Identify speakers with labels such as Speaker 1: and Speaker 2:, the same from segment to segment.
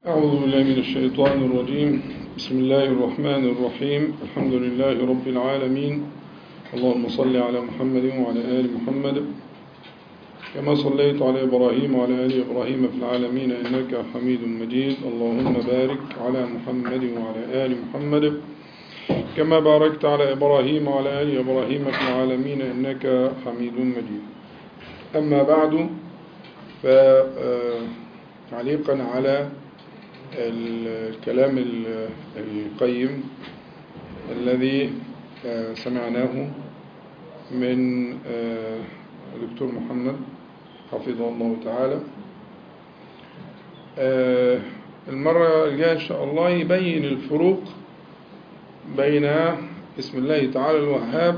Speaker 1: أعوذ بالله من الشيطان الرجيم بسم الله الرحمن الرحيم الحمد لله رب العالمين اللهم صل على محمد وعلى آل محمد كما صليت على إبراهيم وعلى آل إبراهيم في العالمين إنك حميد مجيد اللهم بارك على محمد وعلى آل محمد كما باركت على إبراهيم وعلى آل إبراهيم في العالمين إنك حميد مجيد أما بعد فتعليقا على الكلام القيم الذي سمعناه من الدكتور محمد حفظه الله تعالى المرة الجاية إن شاء الله يبين الفروق بين اسم الله تعالى الوهاب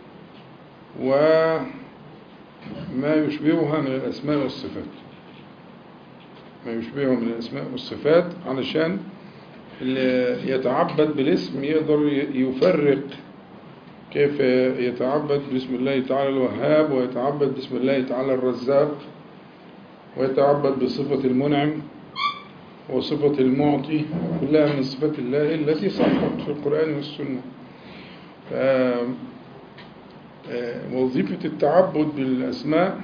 Speaker 1: وما يشبهها من الأسماء والصفات ما يشبهه من الأسماء والصفات علشان اللي يتعبد بالاسم يقدر يفرق كيف يتعبد باسم الله تعالى الوهاب ويتعبد باسم الله تعالى الرزاق ويتعبد بصفة المنعم وصفة المعطي كلها من صفات الله التي صحت في القرآن والسنة وظيفة التعبد بالأسماء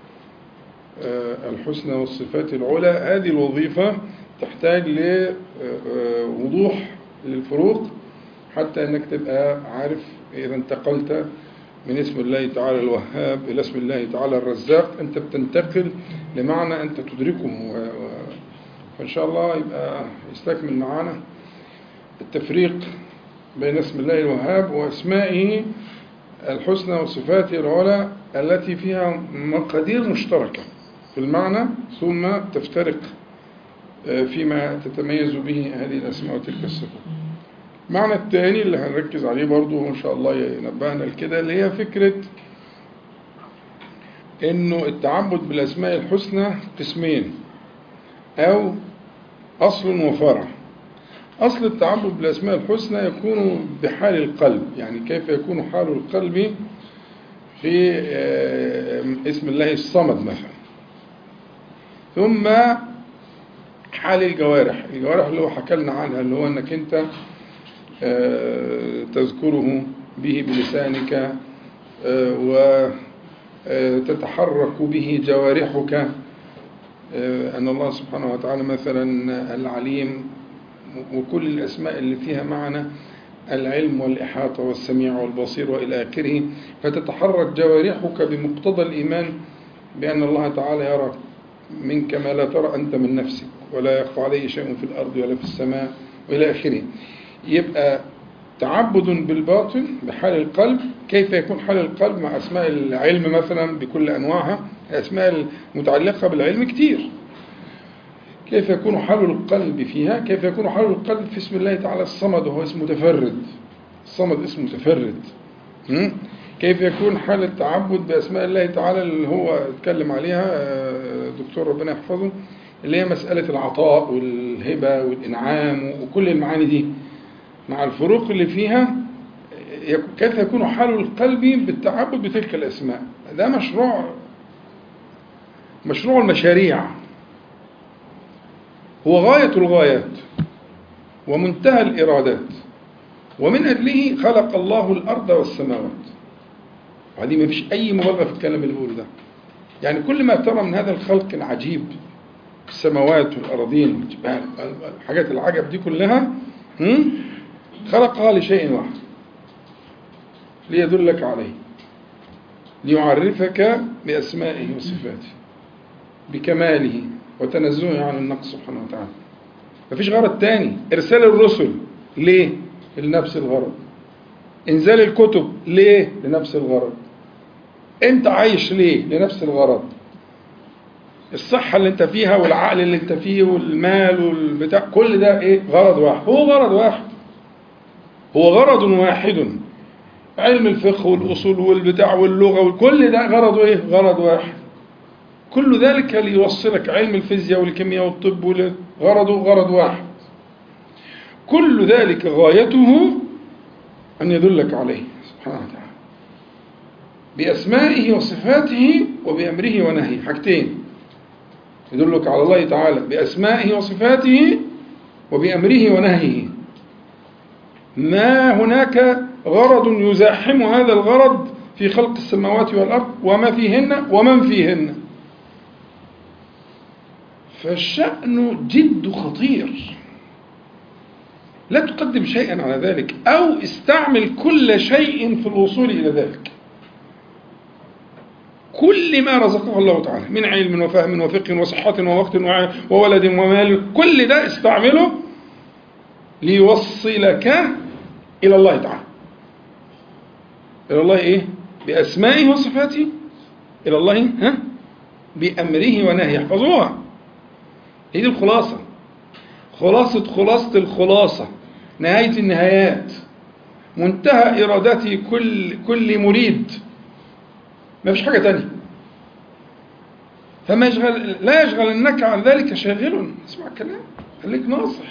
Speaker 1: الحسنى والصفات العلى هذه الوظيفة تحتاج لوضوح للفروق حتى أنك تبقى عارف إذا انتقلت من اسم الله تعالى الوهاب إلى اسم الله تعالى الرزاق أنت بتنتقل لمعنى أنت تدركه فإن شاء الله يبقى يستكمل معنا التفريق بين اسم الله الوهاب وأسمائه الحسنى وصفاته العلى التي فيها مقادير مشتركة في المعنى ثم تفترق فيما تتميز به هذه الأسماء وتلك الصفات المعنى الثاني اللي هنركز عليه برضو إن شاء الله ينبهنا لكده اللي هي فكرة إنه التعبد بالأسماء الحسنى قسمين أو أصل وفرع أصل التعبد بالأسماء الحسنى يكون بحال القلب يعني كيف يكون حال القلب في اسم الله الصمد مثلا ثم حال الجوارح الجوارح اللي هو حكى لنا عنها اللي هو انك انت تذكره به بلسانك وتتحرك به جوارحك أن الله سبحانه وتعالى مثلا العليم وكل الأسماء اللي فيها معنى العلم والإحاطة والسميع والبصير وإلى آخره فتتحرك جوارحك بمقتضى الإيمان بأن الله تعالى يرى منك ما لا ترى أنت من نفسك ولا يخفى عليه شيء في الأرض ولا في السماء وإلى آخره يبقى تعبد بالباطن بحال القلب كيف يكون حال القلب مع أسماء العلم مثلا بكل أنواعها الأسماء المتعلقة بالعلم كتير كيف يكون حال القلب فيها كيف يكون حال القلب في اسم الله تعالى الصمد وهو اسم متفرد الصمد اسم متفرد كيف يكون حال التعبد بأسماء الله تعالى اللي هو اتكلم عليها دكتور ربنا يحفظه اللي هي مسألة العطاء والهبة والإنعام وكل المعاني دي مع الفروق اللي فيها كيف يكون حال القلب بالتعبد بتلك الأسماء ده مشروع مشروع المشاريع هو غاية الغايات ومنتهى الإرادات ومن أجله خلق الله الأرض والسماوات وهذه ما فيش أي مبالغة في الكلام اللي بقوله ده يعني كل ما ترى من هذا الخلق العجيب السماوات والأراضين والجبال الحاجات العجب دي كلها خلقها لشيء واحد ليدلك عليه ليعرفك بأسمائه وصفاته بكماله وتنزهه عن النقص سبحانه وتعالى مفيش غرض تاني إرسال الرسل ليه؟ لنفس الغرض إنزال الكتب ليه؟ لنفس الغرض أنت عايش ليه؟ لنفس الغرض الصحة اللي أنت فيها والعقل اللي أنت فيه والمال والبتاع كل ده إيه؟ غرض واحد هو غرض واحد هو غرض واحد علم الفقه والأصول والبتاع واللغة وكل ده غرضه إيه؟ غرض واحد كل ذلك ليوصلك علم الفيزياء والكيمياء والطب غرضه غرض واحد كل ذلك غايته أن يدلك عليه سبحانه وتعالى بأسمائه وصفاته وبأمره ونهيه حاجتين يدلك على الله تعالى بأسمائه وصفاته وبأمره ونهيه ما هناك غرض يزاحم هذا الغرض في خلق السماوات والأرض وما فيهن ومن فيهن فالشأن جد خطير لا تقدم شيئا على ذلك أو استعمل كل شيء في الوصول إلى ذلك كل ما رزقه الله تعالى من علم وفهم وفقه وصحة ووقت وولد ومال كل ده استعمله ليوصلك إلى الله تعالى إلى الله إيه؟ بأسمائه وصفاته إلى الله ها؟ بأمره ونهيه احفظوها هي دي الخلاصة خلاصة خلاصة الخلاصة نهاية النهايات منتهى إرادته كل كل مريد ما فيش حاجة تانية فما يشغل لا يشغلنك عن ذلك شاغل اسمع الكلام خليك ناصح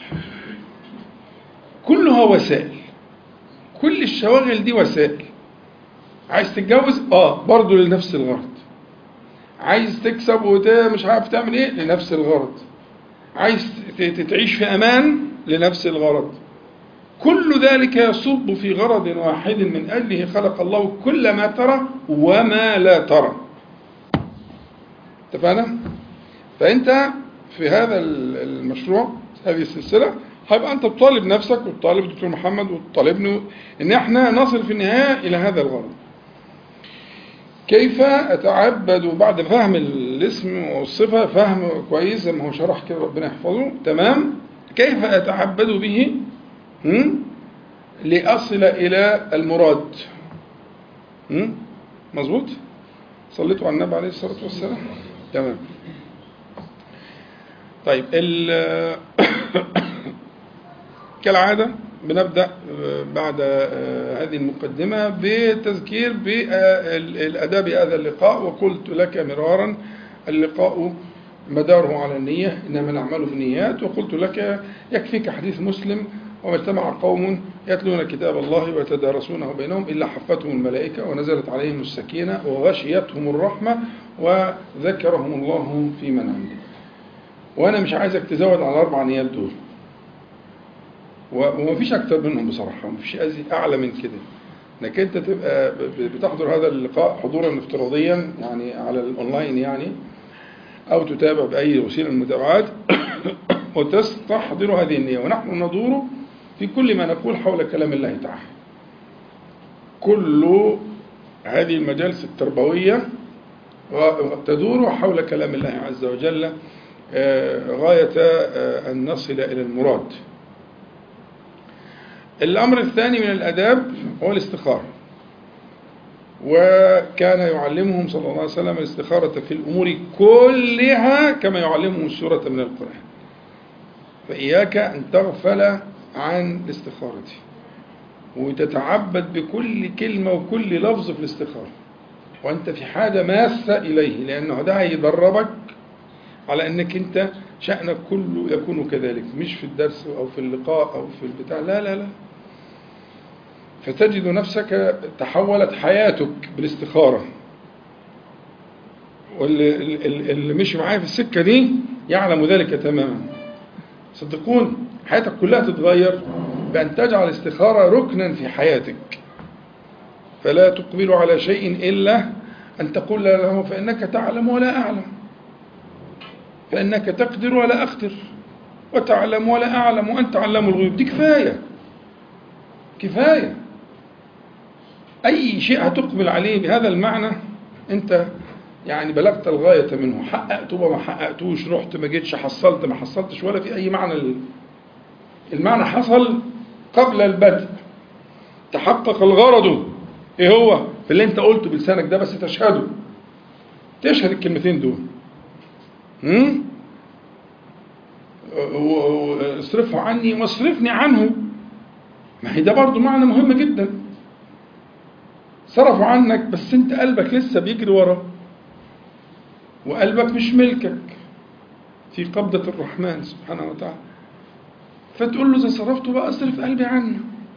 Speaker 1: كلها وسائل كل الشواغل دي وسائل عايز تتجوز اه برضه لنفس الغرض عايز تكسب ومش عارف تعمل ايه لنفس الغرض عايز تعيش في امان لنفس الغرض كل ذلك يصب في غرض واحد من اجله خلق الله كل ما ترى وما لا ترى اتفقنا فانت في هذا المشروع هذه السلسله هيبقى انت تطالب نفسك وتطالب الدكتور محمد وتطالبني ان احنا نصل في النهايه الى هذا الغرض كيف اتعبد بعد فهم الاسم والصفه فهم كويس زي ما هو شرح كده ربنا يحفظه تمام كيف اتعبد به لاصل الى المراد مظبوط صليتوا على النبي عليه الصلاه والسلام تمام طيب كالعادة بنبدأ بعد هذه المقدمة بتذكير بالأداء بهذا اللقاء وقلت لك مرارا اللقاء مداره على النية إنما الأعمال بالنيات وقلت لك يكفيك حديث مسلم وما اجتمع قوم يتلون كتاب الله ويتدارسونه بينهم إلا حفتهم الملائكة ونزلت عليهم السكينة وغشيتهم الرحمة وذكرهم الله في من عنده وأنا مش عايزك تزود على الأربع نيات دول ومفيش اكتر منهم بصراحه ومفيش اعلى من كده انك انت تبقى بتحضر هذا اللقاء حضورا افتراضيا يعني على الاونلاين يعني او تتابع باي وسيله من المتابعات وتستحضر هذه النيه ونحن ندور في كل ما نقول حول كلام الله تعالى كل هذه المجالس التربويه تدور حول كلام الله عز وجل غايه ان نصل الى المراد الأمر الثاني من الأداب هو الاستخارة وكان يعلمهم صلى الله عليه وسلم الاستخارة في الأمور كلها كما يعلمهم السورة من القرآن فإياك أن تغفل عن الاستخارة وتتعبد بكل كلمة وكل لفظ في الاستخارة وأنت في حاجة ماسة إليه لأنه ده هيدربك على أنك أنت شأنك كله يكون كذلك مش في الدرس أو في اللقاء أو في البتاع لا لا لا فتجد نفسك تحولت حياتك بالاستخارة واللي اللي مشي معايا في السكة دي يعلم ذلك تماما صدقون حياتك كلها تتغير بأن تجعل الاستخارة ركنا في حياتك فلا تقبل على شيء إلا أن تقول له فإنك تعلم ولا أعلم فإنك تقدر ولا أقدر وتعلم ولا أعلم وأنت علام الغيوب دي كفاية كفاية أي شيء هتقبل عليه بهذا المعنى أنت يعني بلغت الغاية منه حققت وما حققتوش رحت ما جيتش حصلت ما حصلتش ولا في أي معنى المعنى حصل قبل البدء تحقق الغرض ايه هو في اللي انت قلته بلسانك ده بس تشهده تشهد الكلمتين دول هم؟ اصرفه عني واصرفني عنه ما هي ده برضه معنى مهم جدا صرفوا عنك بس انت قلبك لسه بيجري وراه وقلبك مش ملكك في قبضة الرحمن سبحانه وتعالى فتقول له إذا صرفته بقى اصرف قلبي عنه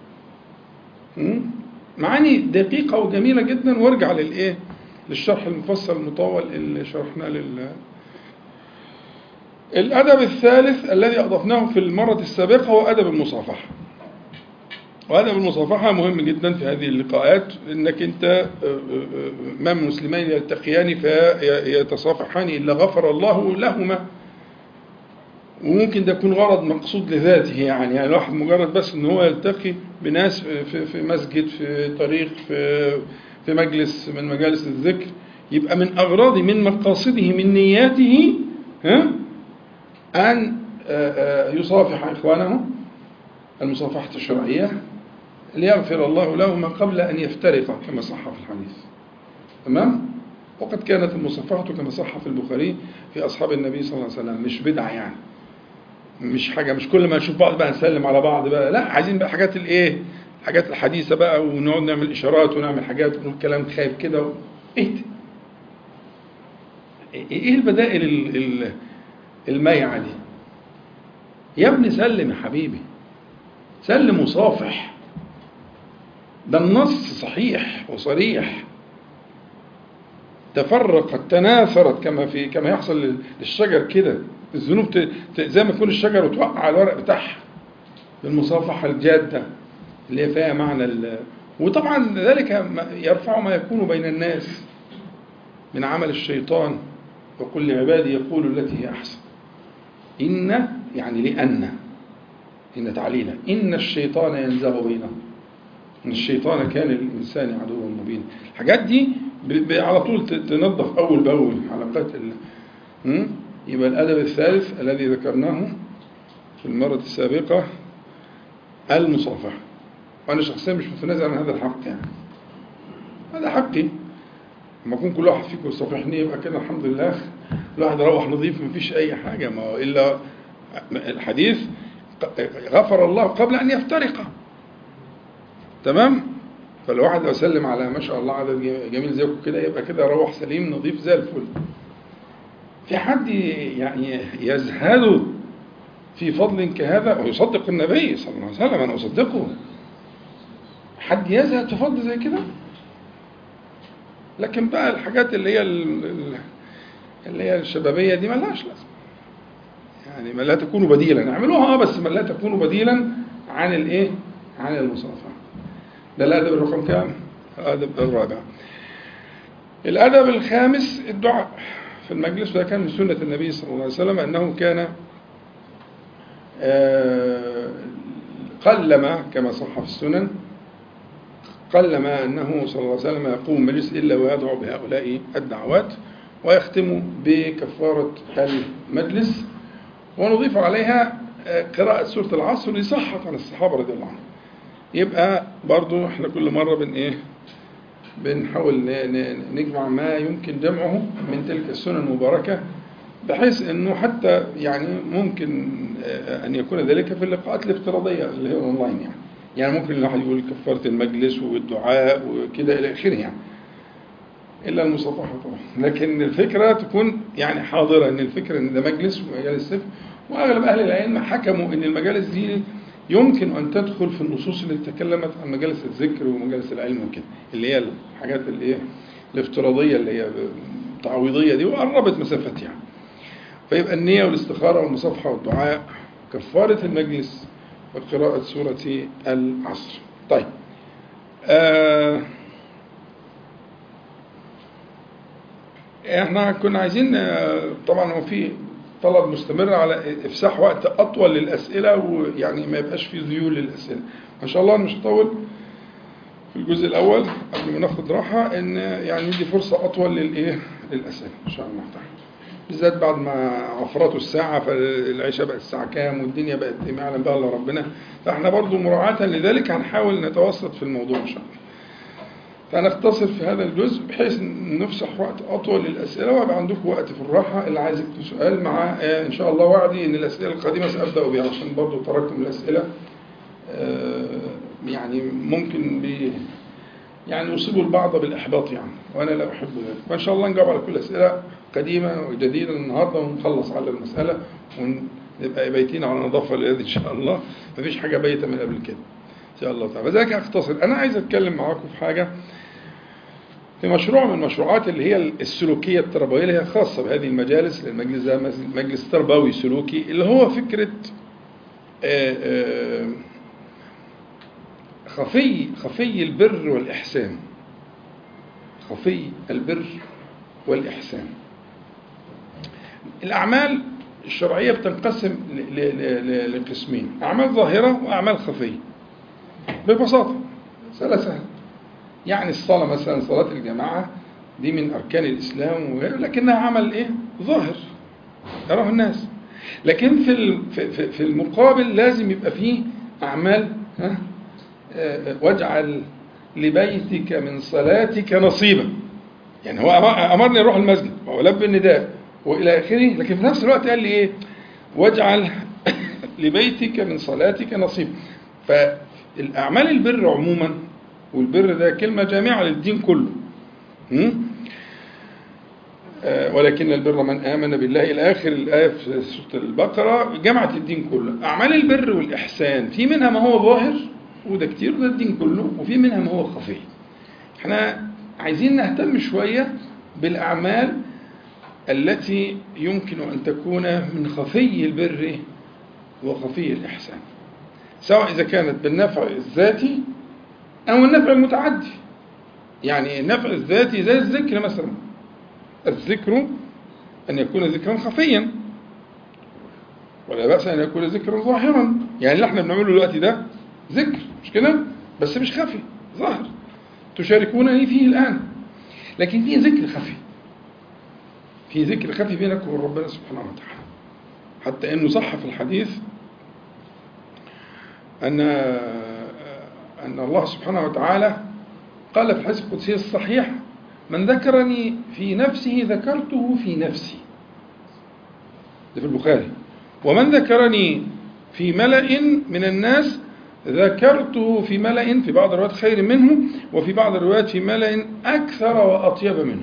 Speaker 1: معاني دقيقة وجميلة جدا وارجع للإيه؟ للشرح المفصل المطول اللي شرحناه لل الأدب الثالث الذي أضفناه في المرة السابقة هو أدب المصافحة وأدب المصافحة مهم جدا في هذه اللقاءات إنك أنت ما من مسلمين يلتقيان فيتصافحان إلا غفر الله لهما وممكن ده يكون غرض مقصود لذاته يعني يعني الواحد مجرد بس ان هو يلتقي بناس في في مسجد في طريق في في مجلس من مجالس الذكر يبقى من اغراضه من مقاصده من نياته ها ان يصافح اخوانه المصافحه الشرعيه ليغفر الله لهما قبل ان يفترقا كما صح في الحديث تمام وقد كانت المصافحه كما صح في البخاري في اصحاب النبي صلى الله عليه وسلم مش بدعه يعني مش حاجه مش كل ما نشوف بعض بقى نسلم على بعض بقى لا عايزين بقى حاجات الايه الحاجات الحديثه بقى ونقعد نعمل اشارات ونعمل حاجات ونقول كلام خايب كده و... ايه ده؟ ايه البدائل ال- ال- المايعه دي يا ابني سلم يا حبيبي سلم وصافح ده النص صحيح وصريح تفرقت تناثرت كما في كما يحصل للشجر كده الذنوب ت- ت- زي ما يكون الشجر وتوقع على الورق بتاعها المصافحة الجادة اللي هي فيها معنى ال... وطبعا ذلك ما- يرفع ما يكون بين الناس من عمل الشيطان وقل لعبادي يقول التي هي أحسن إن يعني لأن إن تعليلا إن الشيطان ينزغ بينهم إن الشيطان كان للإنسان عدوا مبينا الحاجات دي ب- ب- على طول ت- تنظف أول بأول حلقات ال... م? يبقى الأدب الثالث الذي ذكرناه في المرة السابقة المصافحة وأنا شخصيا مش متنازع عن هذا الحق يعني هذا حقي لما يكون كل واحد فيكم يصافحني يبقى كده الحمد لله الواحد يروح نظيف مفيش أي حاجة ما هو إلا الحديث غفر الله قبل أن يفترق تمام فالواحد لو سلم على ما شاء الله عدد جميل زيكم كده يبقى كده روح سليم نظيف زي الفل في حد يعني يزهد في فضل كهذا ويصدق النبي صلى الله عليه وسلم انا اصدقه حد يزهد في فضل زي كده لكن بقى الحاجات اللي هي ال- ال- اللي هي الشبابيه دي ملهاش لازمه يعني ما لا تكون بديلا اعملوها اه بس ما لا تكون بديلا عن الايه عن المصافحه ده الادب الرقم كام الادب الرابع الادب الخامس الدعاء في المجلس وده كان من سنه النبي صلى الله عليه وسلم انه كان آه، قلما كما صح في السنن قلما أنه صلى الله عليه وسلم يقوم مجلس إلا ويدعو بهؤلاء الدعوات ويختم بكفارة المجلس ونضيف عليها آه، قراءة سورة العصر لصحة عن الصحابة رضي الله عنهم يبقى برضو احنا كل مرة بن ايه بنحاول ن- ن- نجمع ما يمكن جمعه من تلك السنن المباركة بحيث انه حتى يعني ممكن آه، ان يكون ذلك في اللقاءات الافتراضيه اللي هي اونلاين يعني يعني ممكن الواحد يقول كفاره المجلس والدعاء وكده الى اخره يعني الا المصافحه طبعا لكن الفكره تكون يعني حاضره ان الفكره ان ده مجلس ومجالس صفر واغلب اهل العلم حكموا ان المجالس دي يمكن ان تدخل في النصوص اللي تكلمت عن مجالس الذكر ومجالس العلم وكده اللي هي الحاجات اللي هي الافتراضيه اللي هي التعويضيه دي وقربت مسافات يعني فيبقى النية والاستخارة والمصافحة والدعاء كفارة المجلس وقراءة سورة العصر طيب آه احنا كنا عايزين آه، طبعا هو في طلب مستمر على افساح وقت اطول للاسئله ويعني ما يبقاش في ذيول للاسئله ما شاء الله أنا مش هطول في الجزء الاول قبل ما ناخد راحه ان يعني ندي فرصه اطول للايه للاسئله ان شاء الله تعالى بالذات بعد ما عفرته الساعة فالعشاء بقت الساعة كام والدنيا بقت ما يعلم بها إلا ربنا فاحنا برضو مراعاة لذلك هنحاول نتوسط في الموضوع إن شاء الله فنختصر في هذا الجزء بحيث نفسح وقت أطول للأسئلة ويبقى عندكم وقت في الراحة اللي عايز يكتب سؤال مع آه، إن شاء الله وعدي إن الأسئلة القادمة سأبدأ بها عشان برضو تراكم الأسئلة آه، يعني ممكن بي يعني يصيب البعض بالإحباط يعني وأنا لا أحب ذلك فإن شاء الله نجاوب على كل الأسئلة قديمة وجديدة النهاردة ونخلص على المسألة ونبقى بايتين على نظافة لله إن شاء الله مفيش حاجة بايتة من قبل كده إن شاء الله تعالى فذلك أختصر أنا عايز أتكلم معاكم في حاجة في مشروع من المشروعات اللي هي السلوكية التربوية اللي هي خاصة بهذه المجالس المجلس ده مجلس تربوي سلوكي اللي هو فكرة آه، آه، خفي خفي البر والإحسان خفي البر والإحسان الأعمال الشرعية بتنقسم ل- ل- ل- لقسمين أعمال ظاهرة وأعمال خفية ببساطة مسألة سهلة يعني الصلاة مثلا صلاة الجماعة دي من أركان الإسلام وغيره لكنها عمل إيه؟ ظاهر يراه الناس لكن في ال- في- في- في المقابل لازم يبقى فيه أعمال ها آه، واجعل لبيتك من صلاتك نصيبا يعني هو أمر- أمرني أروح المسجد ولبي النداء وإلى آخره لكن في نفس الوقت قال لي إيه واجعل لبيتك من صلاتك نصيبا فالأعمال البر عموما والبر ده كلمة جامعة للدين كله م? آه، ولكن البر من آمن بالله إلى آخر الآية في سورة البقرة جمعت الدين كله أعمال البر والإحسان في منها ما هو ظاهر وده كتير وده الدين كله وفي منها ما هو خفي احنا عايزين نهتم شوية بالأعمال التي يمكن أن تكون من خفي البر وخفي الإحسان سواء إذا كانت بالنفع الذاتي أو النفع المتعدي يعني النفع الذاتي زي الذكر مثلا الذكر أن يكون ذكرا خفيا ولا بأس أن يكون ذكرا ظاهرا يعني اللي احنا بنعمله دلوقتي ده ذكر مش كده بس مش خفي ظاهر تشاركونني فيه الآن لكن في ذكر خفي في ذكر خفي بينك وبين ربنا سبحانه وتعالى حتى انه صح في الحديث ان ان الله سبحانه وتعالى قال في الحديث القدسي الصحيح من ذكرني في نفسه ذكرته في نفسي ده في البخاري ومن ذكرني في ملأ من الناس ذكرته في ملأ في بعض الروايات خير منه وفي بعض الروايات في ملأ أكثر وأطيب منه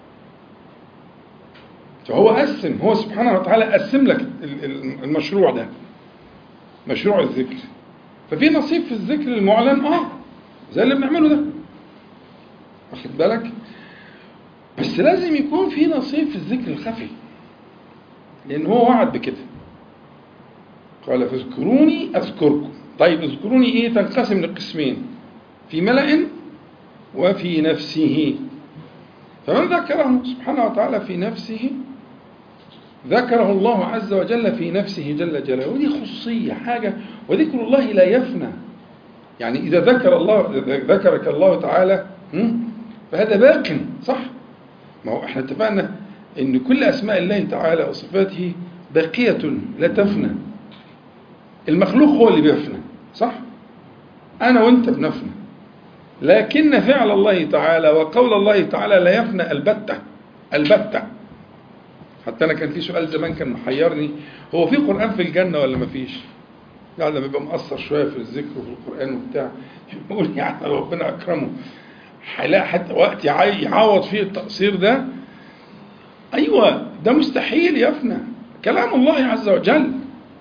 Speaker 1: فهو قسم هو سبحانه وتعالى قسم لك ال- ال- المشروع ده مشروع الذكر ففي نصيب في الذكر المعلن اه زي اللي بنعمله ده واخد بالك بس لازم يكون في نصيب في الذكر الخفي لان هو وعد بكده قال فاذكروني اذكركم طيب اذكروني ايه تنقسم لقسمين في ملأ وفي نفسه فمن ذكره سبحانه وتعالى في نفسه ذكره الله عز وجل في نفسه جل جلاله ودي خصوصية حاجة وذكر الله لا يفنى يعني إذا ذكر الله ذكرك الله تعالى هم؟ فهذا باق صح ما هو احنا اتفقنا ان كل اسماء الله تعالى وصفاته باقية لا تفنى المخلوق هو اللي بيفنى صح انا وانت بنفنى لكن فعل الله تعالى وقول الله تعالى لا يفنى البتة البتة حتى انا كان في سؤال زمان كان محيرني هو في قرآن في الجنة ولا ما فيش يعني لما يبقى مقصر شوية في الذكر وفي القرآن وبتاع يقول يعني ربنا أكرمه هيلاقي حتى وقت يعي- يعوض فيه التقصير ده أيوة ده مستحيل يفنى كلام الله عز وجل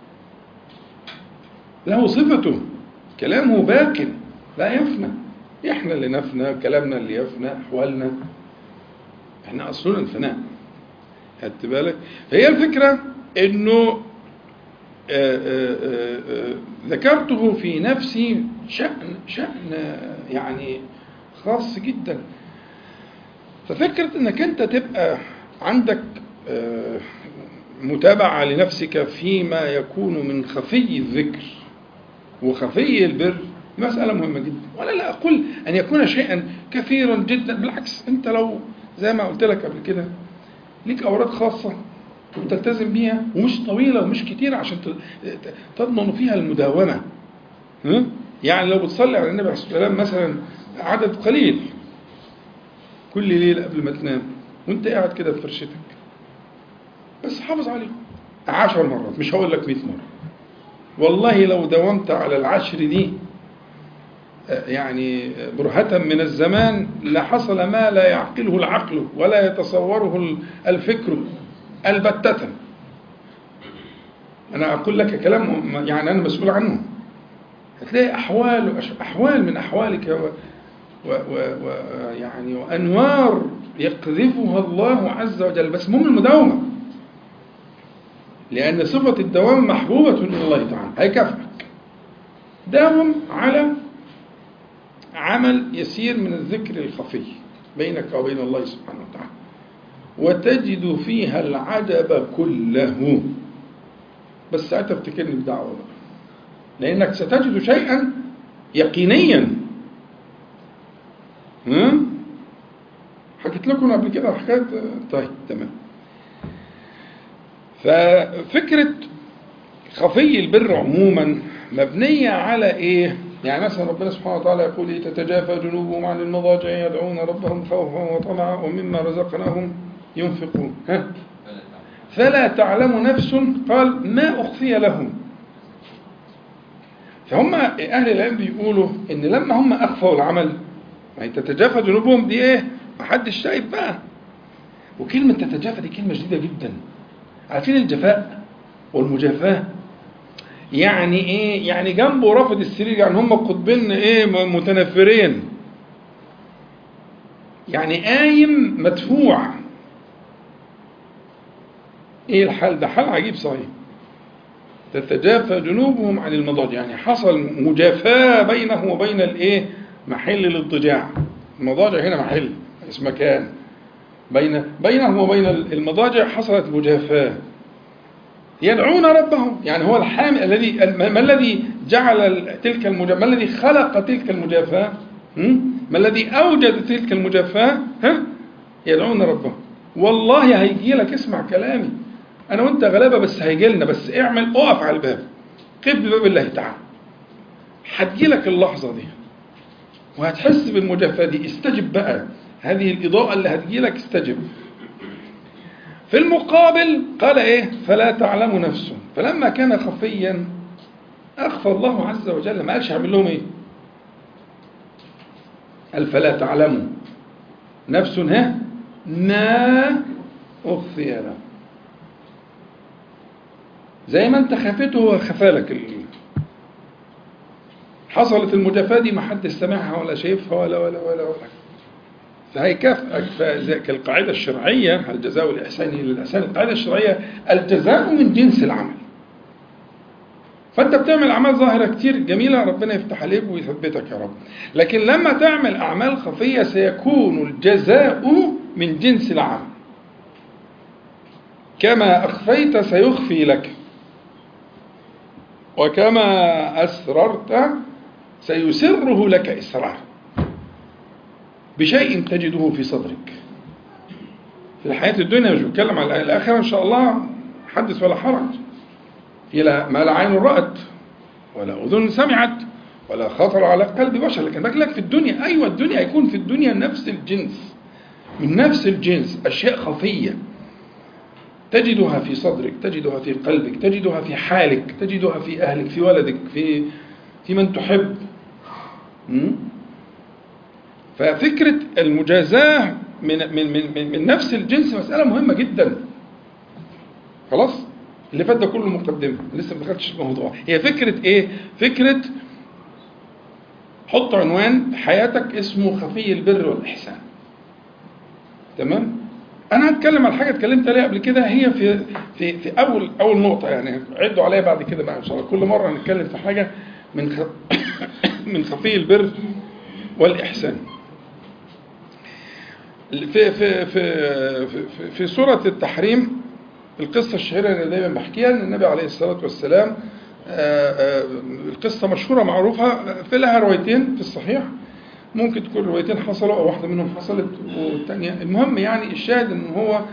Speaker 1: له صفته كلامه باق لا يفنى احنا اللي نفنى كلامنا اللي يفنى احوالنا احنا اصلنا الفناء خدت بالك فهي الفكره انه آه، آه، آه، آه، ذكرته في نفسي شأن شأن آه، يعني خاص جدا ففكرة انك انت تبقى عندك آه، متابعة لنفسك فيما يكون من خفي الذكر وخفي البر مسألة مهمة جدا ولا لا أقول أن يكون شيئا كثيرا جدا بالعكس أنت لو زي ما قلت لك قبل كده ليك أوراد خاصة وتلتزم بيها ومش طويلة ومش كتيرة عشان ت- ت- تضمن فيها المداومة ها؟ يعني لو بتصلي على النبي عليه الصلاة والسلام مثلا عدد قليل كل ليلة قبل ما تنام وانت قاعد كده في فرشتك بس حافظ عليهم عشر مرات مش هقول لك 100 مرة والله لو داومت على العشر دي آه، يعني برهة من الزمان لحصل ما لا يعقله العقل ولا يتصوره ال- الفكر البتة أنا أقول لك كلام يعني أنا مسؤول عنه هتلاقي أحوال أحوال من أحوالك و- ويعني وأنوار يقذفها الله عز وجل بس مو من المداومة لأن صفة الدوام محبوبة إلى الله تعالى هيكافئك داوم على عمل يسير من الذكر الخفي بينك وبين الله سبحانه وتعالى وتجد فيها العجب كله بس ساعتها افتكرني بدعوة بقى لأنك ستجد شيئا يقينيا ها؟ حكيت لكم قبل كده حكاية طيب تمام ففكرة خفي البر عموما مبنية على إيه؟ يعني مثلا ربنا سبحانه وتعالى يقول إيه تتجافى جنوبهم عن المضاجع يدعون ربهم خوفا وطمعا ومما رزقناهم ينفقون ها؟ فلا تعلم نفس قال ما أخفي لهم فهم أهل العلم بيقولوا إن لما هم أخفوا العمل يعني تتجافى جنوبهم دي إيه؟ محدش شايف بقى وكلمة تتجافى دي كلمة جديدة جدا عارفين الجفاء والمجافاة يعني ايه يعني جنبه رافض السرير يعني هم قطبين ايه متنفرين يعني قايم مدفوع ايه الحال ده حال عجيب صحيح تتجافى جنوبهم عن المضاجع يعني حصل مجافاة بينه وبين الايه محل الاضطجاع المضاجع هنا محل اسم مكان بين بينه وبين المضاجع حصلت مجافاة يدعون ربهم يعني هو الحامل الذي ما الذي جعل تلك المجافاة ما الذي خلق تلك المجافاة ما الذي أوجد تلك المجافاة ها يدعون ربهم والله هيجي لك اسمع كلامي أنا وأنت غلابة بس هيجي لنا بس اعمل أقف على الباب قف بباب الله تعالى هتجي لك اللحظة دي وهتحس بالمجافاة دي استجب بقى هذه الإضاءة اللي هتجي لك استجب في المقابل قال إيه فلا تعلم نفس فلما كان خفيا أخفى الله عز وجل ما قالش هعمل لهم إيه قال فلا تعلم نفس ها ما أخفي له زي ما انت خفيته هو خفالك حصلت المجافاة دي ما حد سمعها ولا شايفها ولا ولا ولا ولا فهيكافئك كالقاعدة الشرعية الجزاء والإحسان للإحسان القاعدة الشرعية الجزاء من جنس العمل فأنت بتعمل أعمال ظاهرة كتير جميلة ربنا يفتح عليك ويثبتك يا رب لكن لما تعمل أعمال خفية سيكون الجزاء من جنس العمل كما أخفيت سيخفي لك وكما أسررت سيسره لك إسرار بشيء تجده في صدرك في الحياة الدنيا مش بتكلم على الآخرة إن شاء الله حدث ولا حرج إلى ما لا عين رأت ولا أذن سمعت ولا خطر على قلب بشر لكن بقول لك في الدنيا أيوة الدنيا يكون في الدنيا نفس الجنس من نفس الجنس أشياء خفية تجدها في صدرك تجدها في قلبك تجدها في حالك تجدها في أهلك في ولدك في في من تحب ففكرة المجازاة من من من من نفس الجنس مسألة مهمة جدا. خلاص؟ اللي فات ده كله مقدمة، لسه ما دخلتش في الموضوع. هي فكرة إيه؟ فكرة حط عنوان حياتك اسمه خفي البر والإحسان. تمام؟ أنا هتكلم على حاجة اتكلمت عليها قبل كده هي في في في أول أول نقطة يعني عدوا عليها بعد كده بقى إن شاء الله، كل مرة هنتكلم في حاجة من خ... من خفي البر والإحسان. في في في في, في سورة التحريم القصة الشهيرة اللي دايما بحكيها ان النبي عليه الصلاة والسلام القصة مشهورة معروفة في لها روايتين في الصحيح ممكن تكون روايتين حصلوا او واحدة منهم حصلت والثانية المهم يعني الشاهد ان هو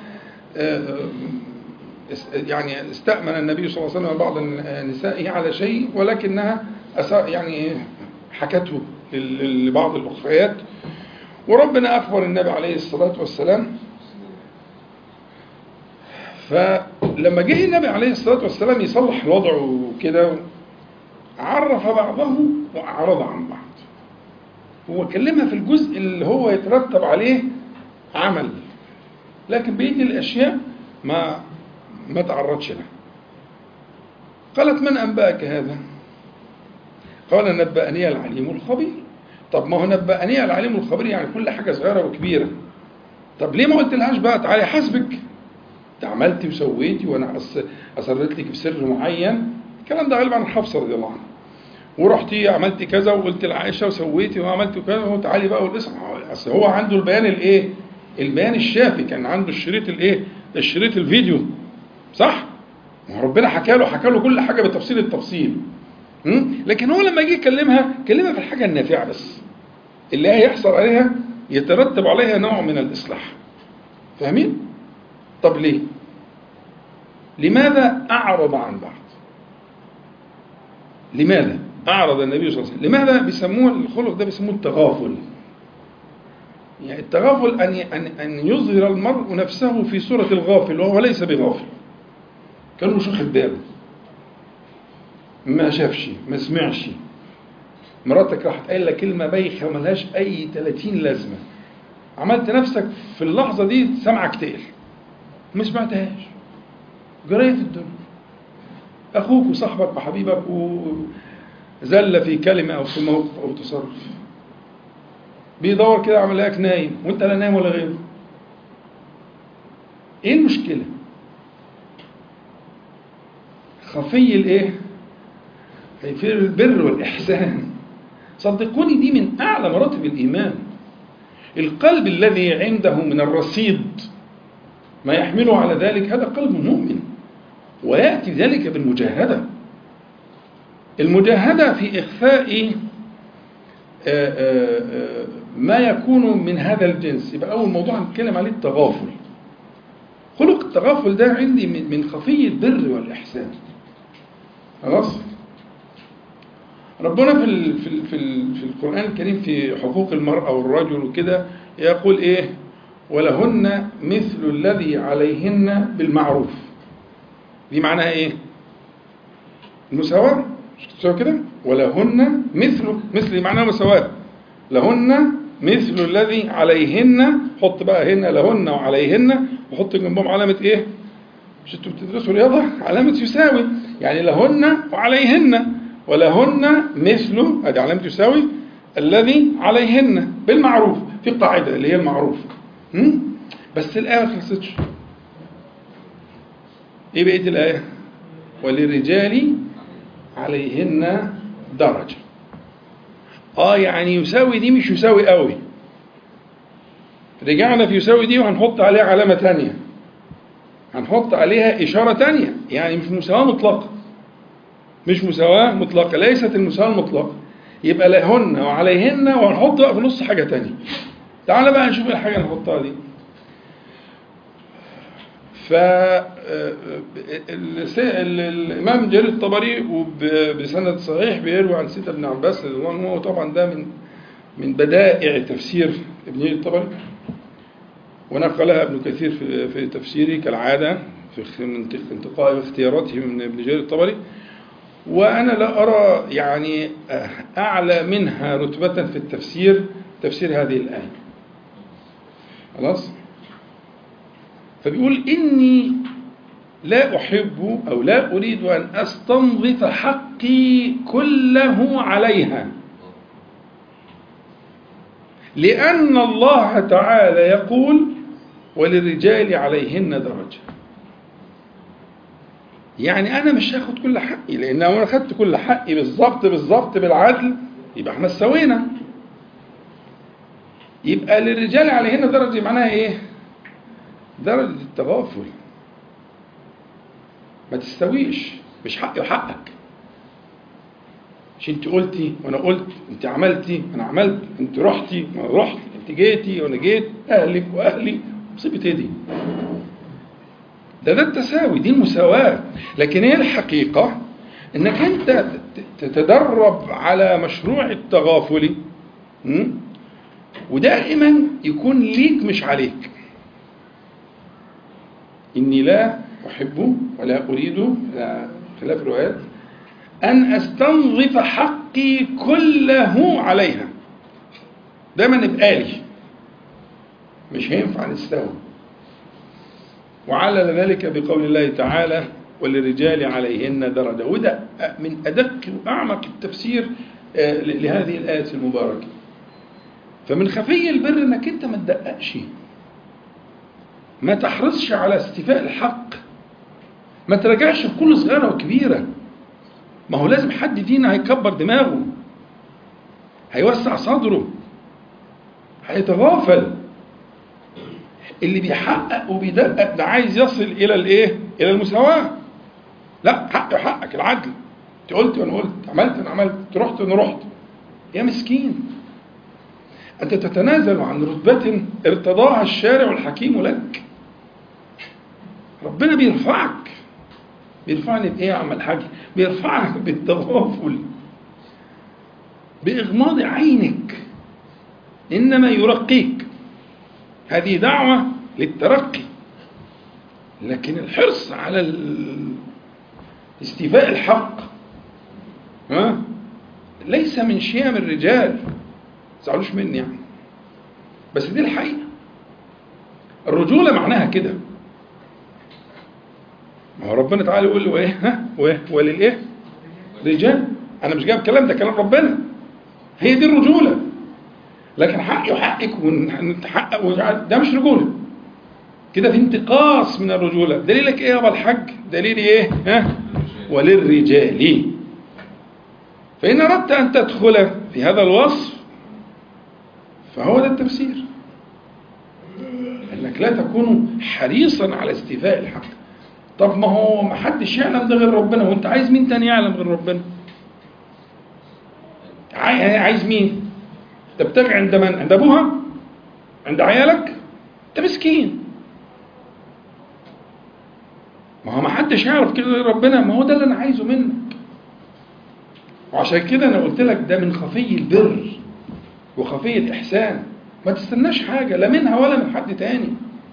Speaker 1: يعني استأمن النبي صلى الله عليه وسلم بعض نسائه على شيء ولكنها يعني حكته لبعض الأخريات وربنا أخبر النبي عليه الصلاة والسلام فلما جه النبي عليه الصلاة والسلام يصلح الوضع وكده عرف بعضه وأعرض عن بعض هو كلمها في الجزء اللي هو يترتب عليه عمل لكن بقية الأشياء ما ما تعرضش لها قالت من أنبأك هذا قال نبأني العليم الخبير طب ما هو نبأني العليم الخبير يعني كل حاجة صغيرة وكبيرة طب ليه ما قلت لهاش بقى تعالي حاسبك انت عملتي وسويتي وانا أص- اصرت لك بسر معين الكلام ده غالبا عن حفصه رضي الله عنها ورحتي عملتي كذا وقلت لعائشه وسويتي وعملتي كذا وتعالي بقى والاسم اصل هو عنده البيان الايه؟ البيان الشافي كان عنده الشريط الايه؟ الشريط الفيديو صح؟ ما هو ربنا حكى له حكى له كل حاجه بتفصيل التفصيل م? لكن هو لما جه يكلمها كلمها في الحاجه النافعه بس اللي هيحصل عليها يترتب عليها نوع من الاصلاح فاهمين؟ طب ليه؟ لماذا أعرض عن بعض؟ لماذا أعرض النبي صلى الله عليه وسلم؟ لماذا بيسموه الخلق ده بيسموه التغافل؟ يعني التغافل أن أن أن يظهر المرء نفسه في صورة الغافل وهو ليس بغافل. كانه مش واخد باله. ما شافش، ما سمعش. مراتك راحت قايله كلمة بايخة وملهاش أي 30 لازمة. عملت نفسك في اللحظة دي سمعك تقل. ما سمعتهاش. جراية في الدنيا أخوك وصاحبك وحبيبك وزل في كلمة أو في موقف أو تصرف بيدور كده عمل لك نايم وأنت لا نايم ولا غيره إيه المشكلة؟ خفي الإيه؟ في البر والإحسان صدقوني دي من أعلى مراتب الإيمان القلب الذي عنده من الرصيد ما يحمله على ذلك هذا قلب مؤمن ويأتي ذلك بالمجاهدة المجاهدة في إخفاء آه، آه، آه، ما يكون من هذا الجنس يبقى أول موضوع هنتكلم عليه التغافل خلق التغافل ده عندي من من خفي البر والإحسان خلاص ربنا في ال في ال في, ال في القرآن الكريم في حقوق المرأة والرجل وكده يقول إيه ولهن مثل الذي عليهن بالمعروف دي معناها ايه المساواة مش تساوي كده ولهن مثل مثل معناها مساواة لهن مثل الذي عليهن حط بقى هنا لهن وعليهن وحط جنبهم علامة ايه مش انتوا بتدرسوا رياضة علامة يساوي يعني لهن وعليهن ولهن مثل ادي علامة يساوي الذي عليهن بالمعروف في قاعدة اللي هي المعروف م? بس الآية ما خلصتش ايه بقية الآية وللرجال عليهن درجة اه يعني يساوي دي مش يساوي قوي رجعنا في يساوي دي وهنحط عليها علامة تانية هنحط عليها إشارة تانية يعني مش مساواة مطلقة مش مساواة مطلقة ليست المساواة المطلقة يبقى لهن وعليهن وهنحط بقى في نص حاجة تانية تعال بقى نشوف الحاجة اللي نحطها دي ف الامام جرير الطبري بسند صحيح بيروي عن سيدنا ابن عباس رضي الله عنه وطبعا ده من من بدائع تفسير ابن جرير الطبري ونقلها ابن كثير في, في تفسيره كالعاده في انتقاء واختياراته من ابن جرير الطبري وانا لا ارى يعني اعلى منها رتبه في التفسير تفسير هذه الايه خلاص فبيقول إني لا أحب أو لا أريد أن أستنظف حقي كله عليها لأن الله تعالى يقول وللرجال عليهن درجة يعني أنا مش هاخد كل حقي لأن لو أنا خدت كل حقي بالظبط بالظبط بالعدل يبقى احنا سوينا يبقى للرجال عليهن درجة معناها إيه؟ درجة التغافل ما تستويش مش حقي وحقك مش انت قلتي وانا قلت انت عملتي وانا عملت انت رحتي وانا رحت انت جيتي وانا جيت اهلك واهلي مصيبه ايه دي ده ده التساوي دي المساواه لكن هي الحقيقه انك انت تتدرب على مشروع التغافل ودائما يكون ليك مش عليك إني لا أحب ولا أريد خلاف الروايات أن أستنظف حقي كله عليها دايما نبقى لي مش هينفع نستوي وعلل ذلك بقول الله تعالى وللرجال عليهن درجة وده من أدق وأعمق التفسير لهذه الآية المباركة فمن خفي البر انك انت ما تدققش ما تحرصش على استيفاء الحق ما تراجعش في كل صغيرة وكبيرة ما هو لازم حد فينا هيكبر دماغه هيوسع صدره هيتغافل اللي بيحقق وبيدقق ده عايز يصل الى الايه؟ الى المساواه. لا حق حقك العدل. انت قلت وانا قلت، عملت وانا عملت، رحت وانا رحت. يا مسكين. انت تتنازل عن رتبة ارتضاها الشارع الحكيم لك. ربنا بيرفعك. بيرفعني بايه يا عم الحاج؟ بيرفعك بالتغافل. بإغماض عينك. إنما يرقيك. هذه دعوة للترقي لكن الحرص على استيفاء الحق ها ليس من شيم الرجال تزعلوش مني يعني بس دي الحقيقة الرجولة معناها كده ما هو ربنا تعالى يقول له ايه ها وللايه رجال انا مش جايب كلام ده كلام ربنا هي دي الرجوله لكن حقي وحقك ونتحقق ده مش رجوله كده في انتقاص من الرجوله دليلك ايه يا ابو الحاج دليلي ايه ها وللرجال فان اردت ان تدخل في هذا الوصف فهو ده التفسير انك لا تكون حريصا على استيفاء الحق طب ما هو ما حدش يعلم ده غير ربنا وانت عايز مين تاني يعلم غير ربنا عايز مين تبتغي عند من؟ عند ابوها؟ عند عيالك؟ انت مسكين. ما هو ما حدش يعرف كده غير ربنا ما هو ده اللي انا عايزه منك. وعشان كده انا قلت لك ده من خفي البر وخفي الاحسان ما تستناش حاجه لا منها ولا من حد تاني.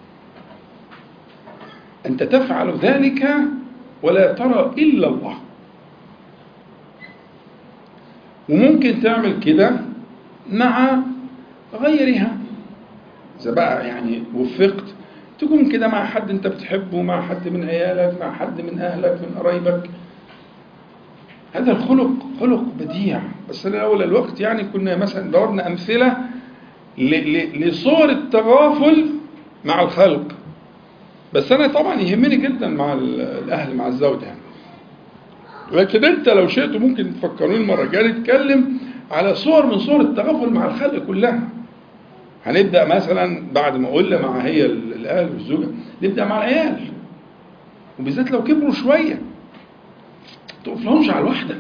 Speaker 1: انت تفعل ذلك ولا ترى الا الله. وممكن تعمل كده مع غيرها إذا بقى يعني وفقت تكون كده مع حد أنت بتحبه مع حد من عيالك مع حد من أهلك من قرايبك هذا الخلق خلق بديع بس لولا الوقت يعني كنا مثلا ضربنا أمثلة لصور التغافل مع الخلق بس أنا طبعا يهمني جدا مع الأهل مع الزوجة يعني لكن أنت لو شئت ممكن تفكروني المرة الجاية نتكلم على صور من صور التغافل مع الخلق كلها هنبدا مثلا بعد ما قلنا مع هي الاهل والزوجه نبدا مع العيال وبالذات لو كبروا شويه تقف لهمش على الواحده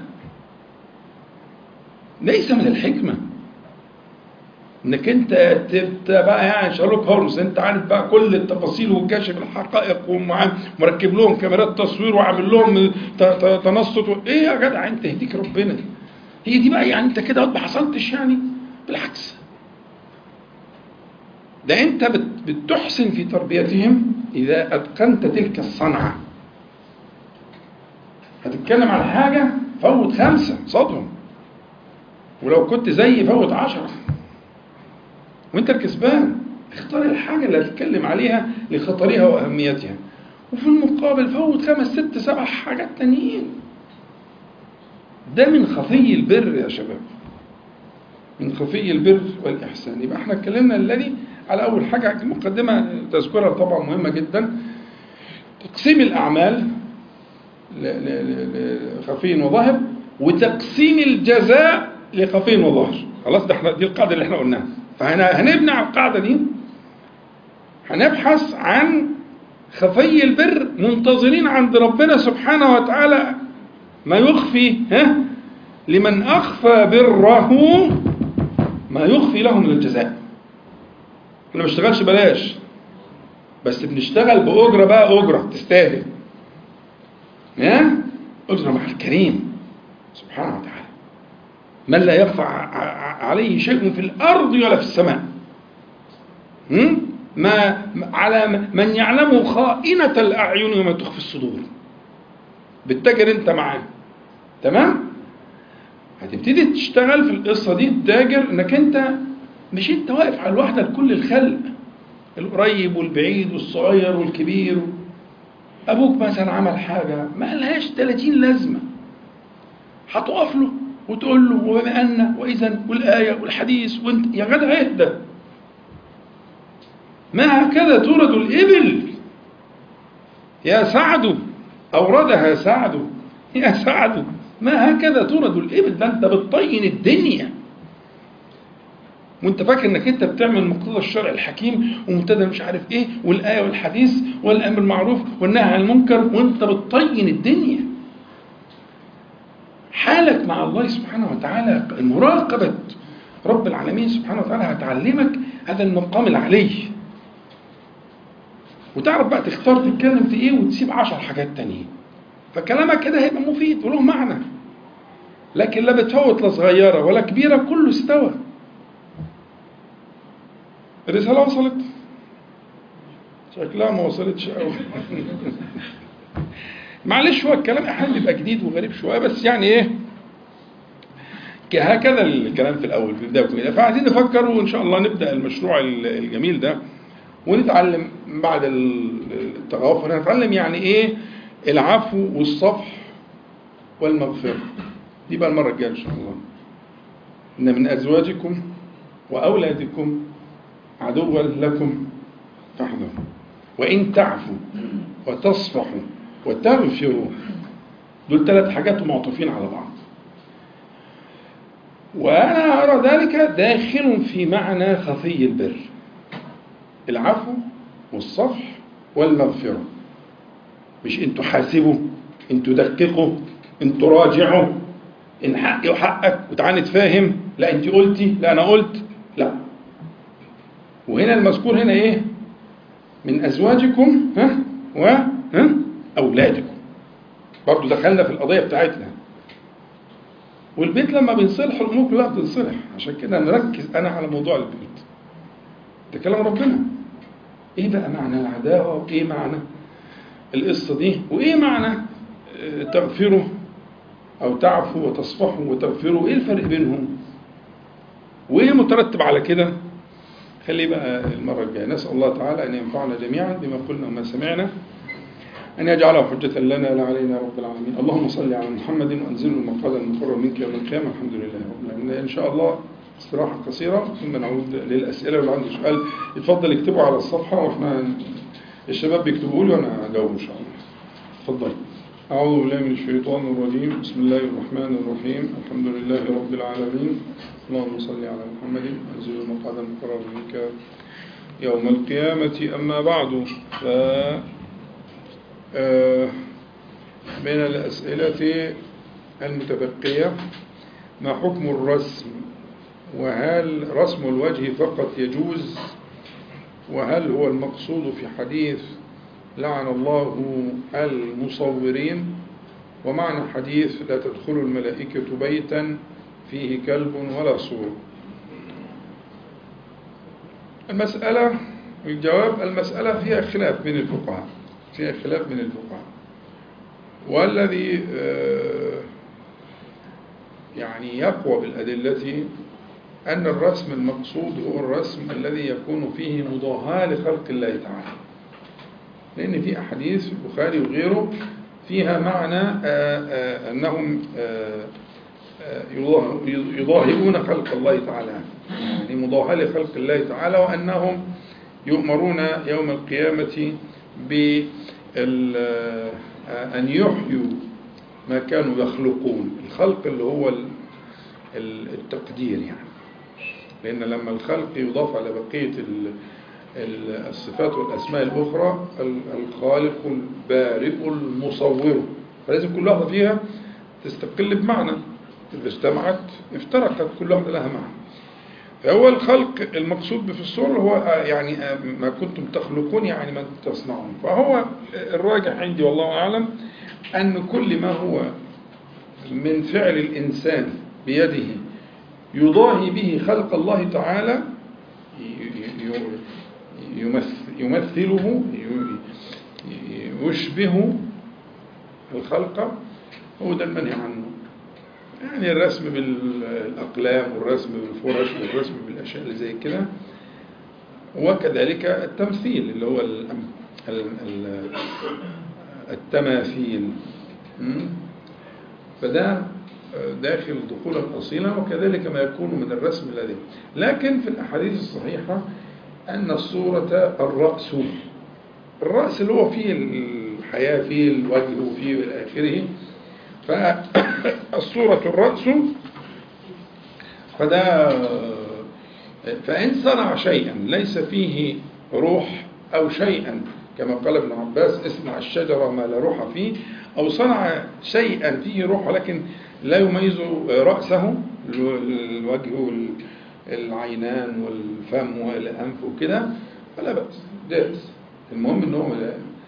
Speaker 1: ليس من الحكمه انك انت تبقى بقى يعني شارلوك هولمز انت عارف بقى كل التفاصيل وكاشف الحقائق ومركب لهم كاميرات تصوير وعامل لهم تنصت ايه يا جدع انت يهديك ربنا هي دي بقى يعني انت كده ما حصلتش يعني بالعكس ده انت بتحسن في تربيتهم اذا اتقنت تلك الصنعه هتتكلم على حاجه فوت خمسه صدهم ولو كنت زي فوت عشرة وانت الكسبان اختار الحاجة اللي هتتكلم عليها لخطرها وأهميتها وفي المقابل فوت خمس ست سبع حاجات تانيين ده من خفي البر يا شباب من خفي البر والإحسان يبقى احنا اتكلمنا الذي على أول حاجة مقدمة تذكرها طبعا مهمة جدا تقسيم الأعمال لخفي وظاهر وتقسيم الجزاء لخفي وظاهر خلاص ده احنا دي القاعدة اللي احنا قلناها فهنبني على القاعدة دي هنبحث عن خفي البر منتظرين عند ربنا سبحانه وتعالى ما يخفي ها لمن أخفى بره ما يخفي له من الجزاء احنا ما بنشتغلش بلاش بس بنشتغل بأجرة بقى أجرة تستاهل ها أجرة مع الكريم سبحانه وتعالى من لا يخفى عليه شيء في الأرض ولا في السماء ما على من يعلم خائنة الأعين وما تخفي الصدور بتتاجر أنت معاه تمام هتبتدي تشتغل في القصة دي تتاجر إنك أنت مش أنت واقف على الواحدة لكل الخلق القريب والبعيد والصغير والكبير أبوك مثلا عمل حاجة ما لهاش 30 لازمة هتقف له وتقول له وبما أن وإذا والآية والحديث وانت يا جدع اهدى ما هكذا تورد الإبل يا سعد أوردها سعد يا سعد ما هكذا تورد الإبل ده أنت بتطين الدنيا وانت فاكر انك انت بتعمل مقتضى الشرع الحكيم ومبتدا مش عارف ايه والايه والحديث والامر المعروف والنهي عن المنكر وانت بتطين الدنيا حالك مع الله سبحانه وتعالى مراقبة رب العالمين سبحانه وتعالى هتعلمك هذا المقام العلي وتعرف بقى تختار تتكلم في ايه وتسيب عشر حاجات تانيين فكلامك كده هيبقى مفيد وله معنى لكن لا بتفوت لا صغيرة ولا كبيرة كله استوى الرسالة وصلت شكلها ما وصلتش قوي معلش هو الكلام احيانا بيبقى جديد وغريب شويه بس يعني ايه هكذا الكلام في الاول في البدايه كده فعايزين نفكر وان شاء الله نبدا المشروع الجميل ده ونتعلم بعد التغافل هنتعلم يعني ايه العفو والصفح والمغفره دي بقى المره الجايه ان شاء الله ان من ازواجكم واولادكم عدوا لكم فاحذروا وان تعفوا وتصفحوا وتغفروا دول ثلاث حاجات معطوفين على بعض وأنا أرى ذلك داخل في معنى خفي البر العفو والصفح والمغفرة مش انتوا حاسبوا انتوا دققوا انتوا راجعوا ان حقي وحقك وتعالى نتفاهم لا انت قلتي لا انا قلت لا وهنا المذكور هنا ايه من ازواجكم ها و ها أولادكم برضو دخلنا في القضية بتاعتنا والبيت لما بينصلح الأمور كلها بتنصلح عشان كده نركز أنا على موضوع البيت ده كلام ربنا إيه بقى معنى العداوة وإيه معنى القصة دي وإيه معنى تغفروا أو تعفوا وتصفحوا وتغفروا إيه الفرق بينهم وإيه مترتب على كده خليه بقى المرة الجاية نسأل الله تعالى أن ينفعنا جميعا بما قلنا وما سمعنا أن يجعله حجة لنا لا علينا رب العالمين اللهم صل على محمد وأنزله المقعد المقرر منك يوم القيامة الحمد لله رب العالمين إن شاء الله استراحة قصيرة ثم نعود للأسئلة واللي عنده سؤال يتفضل يكتبه على الصفحة وإحنا الشباب بيكتبوا لي وأنا أجاوب إن شاء الله تفضل أعوذ بالله من الشيطان الرجيم بسم الله الرحمن الرحيم الحمد لله رب العالمين اللهم صل على محمد وأنزله المقعد المقرر منك يوم القيامة أما بعد ف من الأسئلة المتبقية ما حكم الرسم وهل رسم الوجه فقط يجوز وهل هو المقصود في حديث لعن الله المصورين ومعنى حديث لا تدخل الملائكة بيتا فيه كلب ولا صور المسألة الجواب المسألة فيها خلاف بين الفقهاء فيها خلاف من الفقهاء والذي يعني يقوى بالأدلة أن الرسم المقصود هو الرسم الذي يكون فيه مضاهاة لخلق الله تعالى لأن في أحاديث في البخاري وغيره فيها معنى أنهم يضاهئون خلق الله تعالى يعني مضاهاة لخلق الله تعالى وأنهم يؤمرون يوم القيامة أن يحيوا ما كانوا يخلقون الخلق اللي هو التقدير يعني لأن لما الخلق يضاف على بقية الصفات والأسماء الأخرى الخالق البارئ المصور فلازم كل واحدة فيها تستقل بمعنى إذا اجتمعت افترقت كل واحدة لها معنى فهو الخلق المقصود في الصورة هو يعني ما كنتم تخلقون يعني ما تصنعون فهو الراجح عندي والله أعلم أن كل ما هو من فعل الإنسان بيده يضاهي به خلق الله تعالى يمثله يشبه الخلق هو ده المنهي عنه يعني الرسم بالأقلام والرسم بالفرش والرسم بالأشياء اللي زي كده وكذلك التمثيل اللي هو التماثيل فده داخل دخولا أصيلا وكذلك ما يكون من الرسم الذي لكن في الأحاديث الصحيحة أن الصورة الرأس الرأس اللي هو فيه الحياة فيه الوجه وفيه إلى آخره فالصورة الرأس فده فإن صنع شيئا ليس فيه روح أو شيئا كما قال ابن عباس اصنع الشجرة ما لا روح فيه أو صنع شيئا فيه روح ولكن لا يميز رأسه الوجه والعينان والفم والأنف وكده فلا بأس جائز المهم ان هو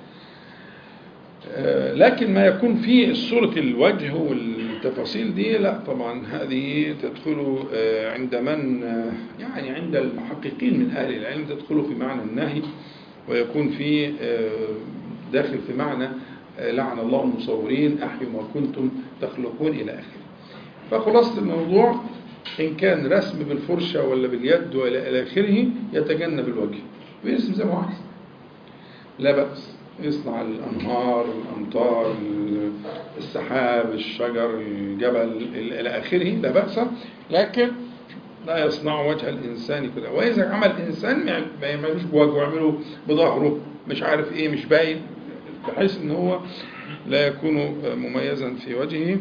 Speaker 1: لكن ما يكون فيه صورة الوجه والتفاصيل دي لا طبعا هذه تدخل عند من يعني عند المحققين من أهل العلم تدخل في معنى النهي ويكون في داخل في معنى لعن الله المصورين أحيوا ما كنتم تخلقون إلى آخره فخلاصة الموضوع إن كان رسم بالفرشة ولا باليد وإلى آخره يتجنب الوجه ويرسم زي ما هو عايز لا بأس يصنع الأنهار الأمطار السحاب الشجر الجبل إلى آخره لا بأس لكن لا يصنع وجه الإنسان كده وإذا عمل إنسان ما يعملوش بوجهه يعمله بظهره مش عارف إيه مش باين بحيث إن هو لا يكون مميزا في وجهه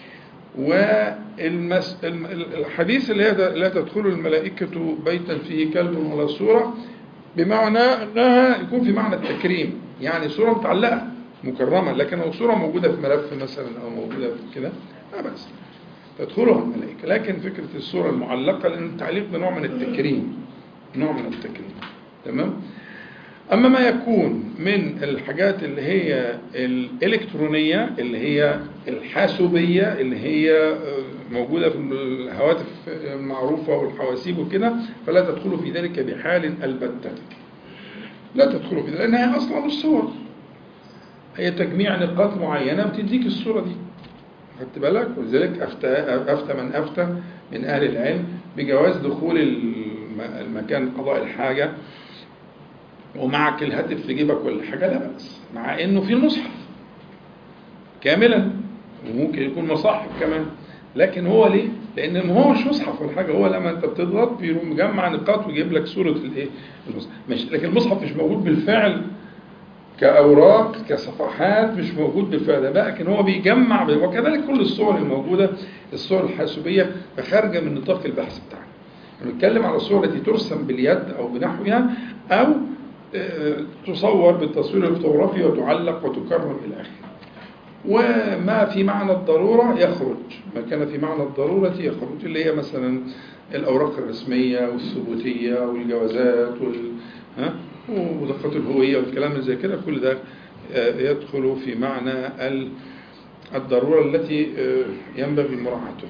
Speaker 1: والحديث اللي لا تدخل الملائكة بيتا فيه كلب ولا صورة بمعنى أنها يكون في معنى التكريم يعني صورة متعلقة مكرمة لكن لو صورة موجودة في ملف مثلا أو موجودة في كده لا بأس تدخلها الملائكة لكن فكرة الصورة المعلقة لأن التعليق ده نوع من التكريم نوع من التكريم تمام أما ما يكون من الحاجات اللي هي الإلكترونية اللي هي الحاسوبية اللي هي موجودة في الهواتف المعروفة والحواسيب وكده فلا تدخل في ذلك بحال البتة لا تدخل في ذلك لأنها أصلا مش صور هي تجميع نقاط معينة بتديك الصورة دي خدت بالك ولذلك أفتى, أفتى من أفتى من أهل العلم بجواز دخول المكان قضاء الحاجة ومعك الهاتف في جيبك ولا حاجة لا بأس مع انه في المصحف كاملا وممكن يكون مصاحف كمان لكن هو ليه؟ لان هو مش مصحف ولا حاجه هو لما انت بتضغط بيقوم مجمع نقاط ويجيب لك صوره الايه؟ المصحف مش لكن المصحف مش موجود بالفعل كأوراق كصفحات مش موجود بالفعل ده لكن هو بيجمع وكذلك كل الصور الموجودة الصور الحاسوبية خارجة من نطاق البحث بتاعنا بنتكلم على الصور التي ترسم باليد أو بنحوها أو تصور بالتصوير الفوتوغرافي وتعلق وتكرم إلى آخره وما في معنى الضرورة يخرج ما كان في معنى الضرورة يخرج اللي هي مثلا الأوراق الرسمية والثبوتية والجوازات وال... ها؟ ودقات الهوية والكلام اللي زي كده كل ده يدخل في معنى الضرورة التي ينبغي مراعاتها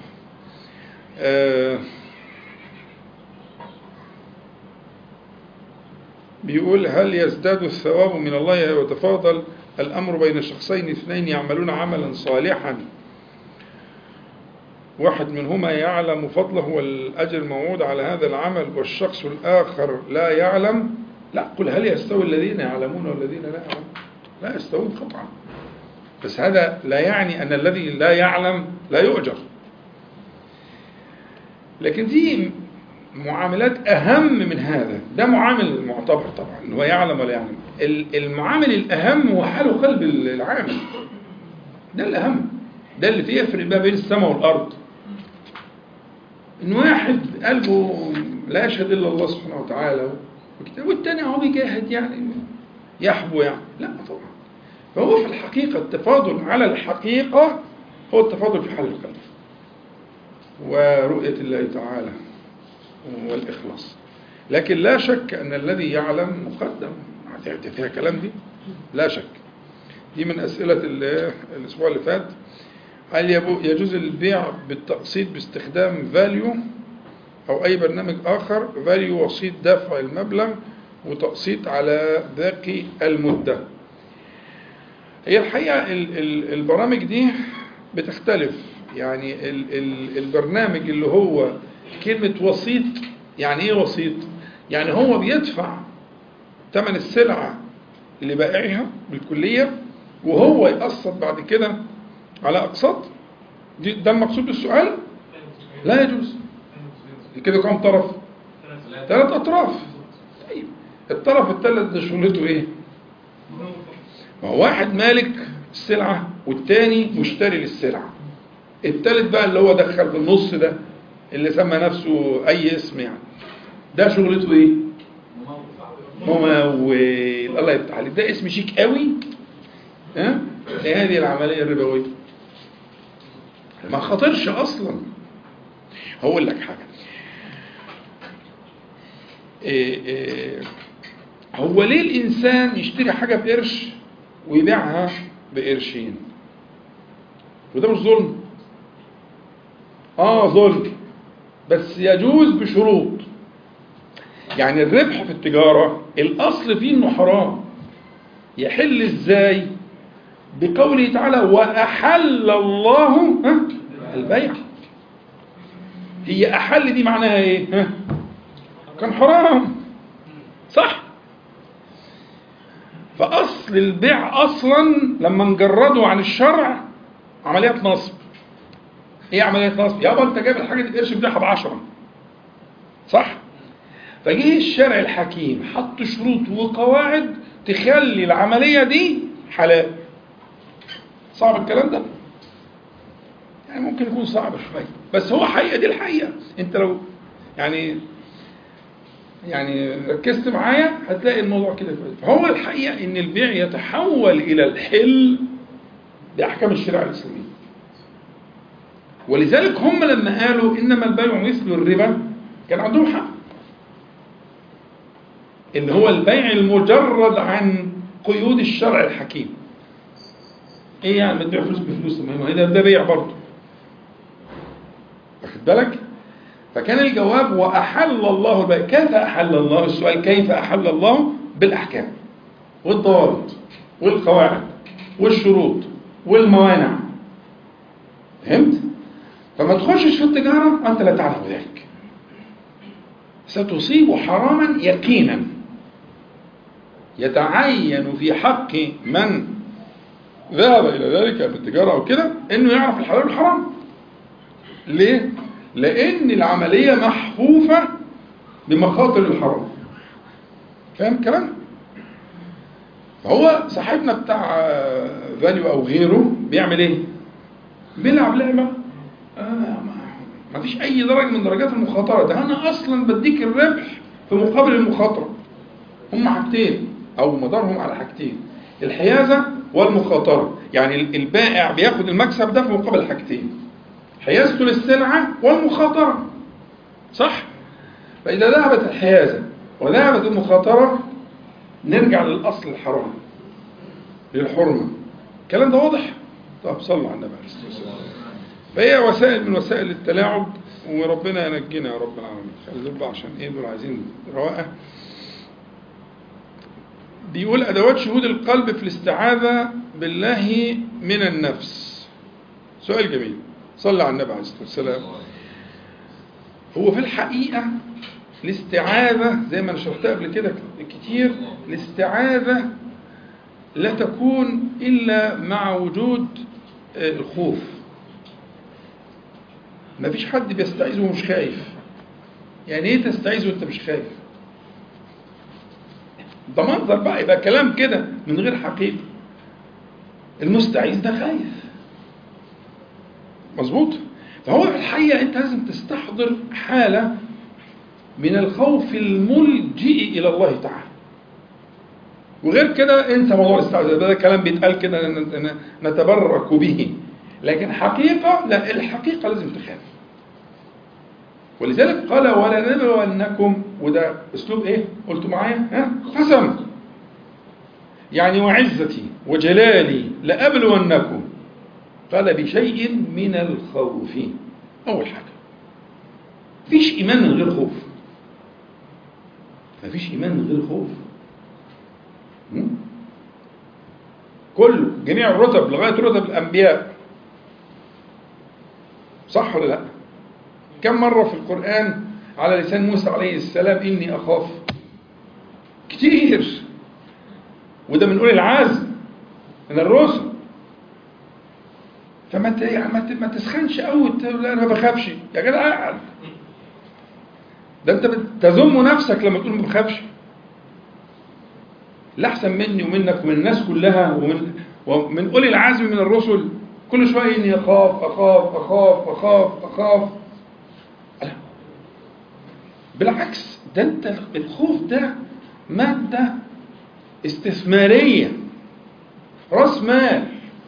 Speaker 1: بيقول هل يزداد الثواب من الله ويتفاضل الأمر بين شخصين اثنين يعملون عملا صالحا واحد منهما يعلم فضله والأجر الموعود على هذا العمل والشخص الآخر لا يعلم لا قل هل يستوي الذين يعلمون والذين لا يعلمون لا يستوون قطعا بس هذا لا يعني أن الذي لا يعلم لا يؤجر لكن دي معاملات أهم من هذا ده معامل معتبر طبعا هو يعلم ولا يعلم المعامل الأهم هو حال قلب العامل ده الأهم ده اللي فيه يفرق بقى بين السماء والأرض إن واحد قلبه لا يشهد إلا الله سبحانه وتعالى والتاني هو بيجاهد يعني يحبو يعني لا طبعا فهو في الحقيقة التفاضل على الحقيقة هو التفاضل في حال القلب ورؤية الله تعالى والإخلاص لكن لا شك أن الذي يعلم مقدم فيها كلام دي لا شك دي من أسئلة الأسبوع اللي فات هل يجوز البيع بالتقسيط باستخدام فاليو أو أي برنامج آخر فاليو وسيط دفع المبلغ وتقسيط على باقي المدة هي الحقيقة البرامج دي بتختلف يعني البرنامج اللي هو كلمة وسيط يعني ايه وسيط يعني هو بيدفع ثمن السلعة لبائعها بالكلية وهو يقسط بعد كده على أقساط دي ده المقصود بالسؤال لا يجوز كده كم طرف ثلاث أطراف طيب الطرف الثالث ده شغلته إيه ما هو واحد مالك السلعة والتاني مشتري للسلعة التالت بقى اللي هو دخل في النص ده اللي سمى نفسه أي اسم يعني ده شغلته إيه ممول الله يفتح عليك ده اسم شيك قوي ها لهذه العملية الربوية ما خطرش أصلا هقول لك حاجة إيه إيه هو ليه الإنسان يشتري حاجة بقرش ويبيعها بقرشين وده مش ظلم اه ظلم بس يجوز بشروط يعني الربح في التجارة الأصل فيه إنه حرام يحل إزاي بقوله تعالى وأحل الله ها البيع هي أحل دي معناها إيه ها كان حرام صح فأصل البيع أصلا لما نجرده عن الشرع عملية نصب ايه عملية نصب يابا انت جايب الحاجة دي بقرش بتبيعها بعشرة صح فجه الشرع الحكيم حط شروط وقواعد تخلي العملية دي حلال صعب الكلام ده يعني ممكن يكون صعب شوية بس هو حقيقة دي الحقيقة انت لو يعني يعني ركزت معايا هتلاقي الموضوع كده كويس فهو الحقيقة ان البيع يتحول الى الحل بأحكام الشريعة الإسلامية ولذلك هم لما قالوا إنما البيع مثل الربا كان عندهم حق اللي هو البيع المجرد عن قيود الشرع الحكيم ايه يعني بتبيع فلوس بفلوس ما هي ده, ده بيع برضه واخد بالك فكان الجواب وأحل الله البيع كيف أحل الله السؤال كيف أحل الله بالأحكام والضوابط والقواعد والشروط والموانع فهمت؟ فما تخشش في التجارة وأنت لا تعلم ذلك ستصيب حراما يقينا يتعين في حق من ذهب إلى ذلك بالتجارة أو كده إنه يعرف الحلال والحرام ليه؟ لأن العملية محفوفة بمخاطر الحرام فاهم الكلام؟ فهو صاحبنا بتاع فاليو أو غيره بيعمل إيه؟ بيلعب لعبة آه ما فيش أي درجة من درجات المخاطرة ده أنا أصلا بديك الربح في مقابل المخاطرة هم حاجتين أو مدارهم على حاجتين الحيازة والمخاطرة يعني البائع بياخد المكسب ده في مقابل حاجتين حيازته للسلعة والمخاطرة صح؟ فإذا ذهبت الحيازة وذهبت المخاطرة نرجع للأصل الحرام للحرمة الكلام ده واضح؟ طب صلوا على النبي عليه الصلاة والسلام فهي وسائل من وسائل التلاعب وربنا ينجينا يا رب العالمين خلي دول عشان ايه دول عايزين رواقه بيقول أدوات شهود القلب في الاستعاذة بالله من النفس سؤال جميل صلى على النبي عليه الصلاة والسلام هو في الحقيقة الاستعاذة زي ما أنا شرحتها قبل كده كتير الاستعاذة لا تكون إلا مع وجود الخوف ما فيش حد بيستعيذ وهو مش خايف يعني ايه تستعيذ وانت مش خايف ده منظر بقى يبقى كلام كده من غير حقيقة المستعيذ ده خايف مظبوط فهو في الحقيقة انت لازم تستحضر حالة من الخوف الملجئ إلى الله تعالى وغير كده انسى موضوع الاستعاذة ده كلام بيتقال كده نتبرك به لكن حقيقة لا الحقيقة لازم تخاف ولذلك قال ولا نبلونكم وده اسلوب ايه قلتوا معايا ها قسم يعني وعزتي وجلالي لأبلونكم قال بشيء من الخوف أول حاجة مفيش إيمان من غير خوف مفيش إيمان من غير خوف كل جميع الرتب لغاية رتب الأنبياء صح ولا لا كم مرة في القرآن على لسان موسى عليه السلام إني أخاف كتير وده من أولي العزم من الرسل فما ت- يعني ما ت- ما تسخنش قوي تقول انا ما بخافش يا جدع ده انت بتذم نفسك لما تقول ما بخافش لا احسن مني ومنك ومن الناس كلها ومن ومن اولي العزم من الرسل كل شويه اني اخاف اخاف اخاف اخاف اخاف لا. بالعكس ده انت الخوف ده ماده استثماريه راس مال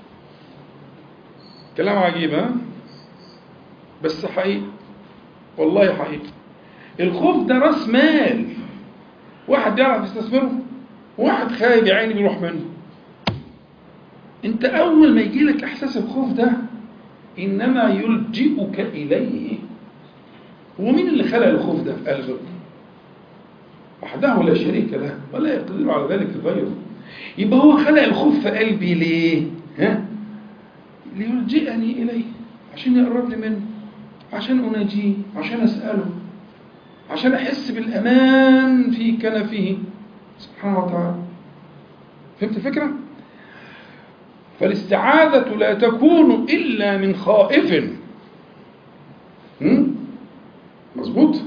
Speaker 1: كلام عجيب ها بس حقيقي والله حقيقي الخوف ده راس مال واحد يعرف يستثمره واحد خايف يا عيني بيروح منه انت اول ما يجي لك احساس الخوف ده انما يلجئك اليه هو مين اللي خلق الخوف ده في قلبك وحده لا شريك له ولا يقدر على ذلك غيره يبقى هو خلق الخوف في قلبي ليه ها ليلجئني اليه عشان يقرب لي منه عشان اناجيه عشان اساله عشان احس بالامان في كنفه سبحانه وتعالى فهمت الفكره فالاستعاذة لا تكون إلا من خائف هم؟ مظبوط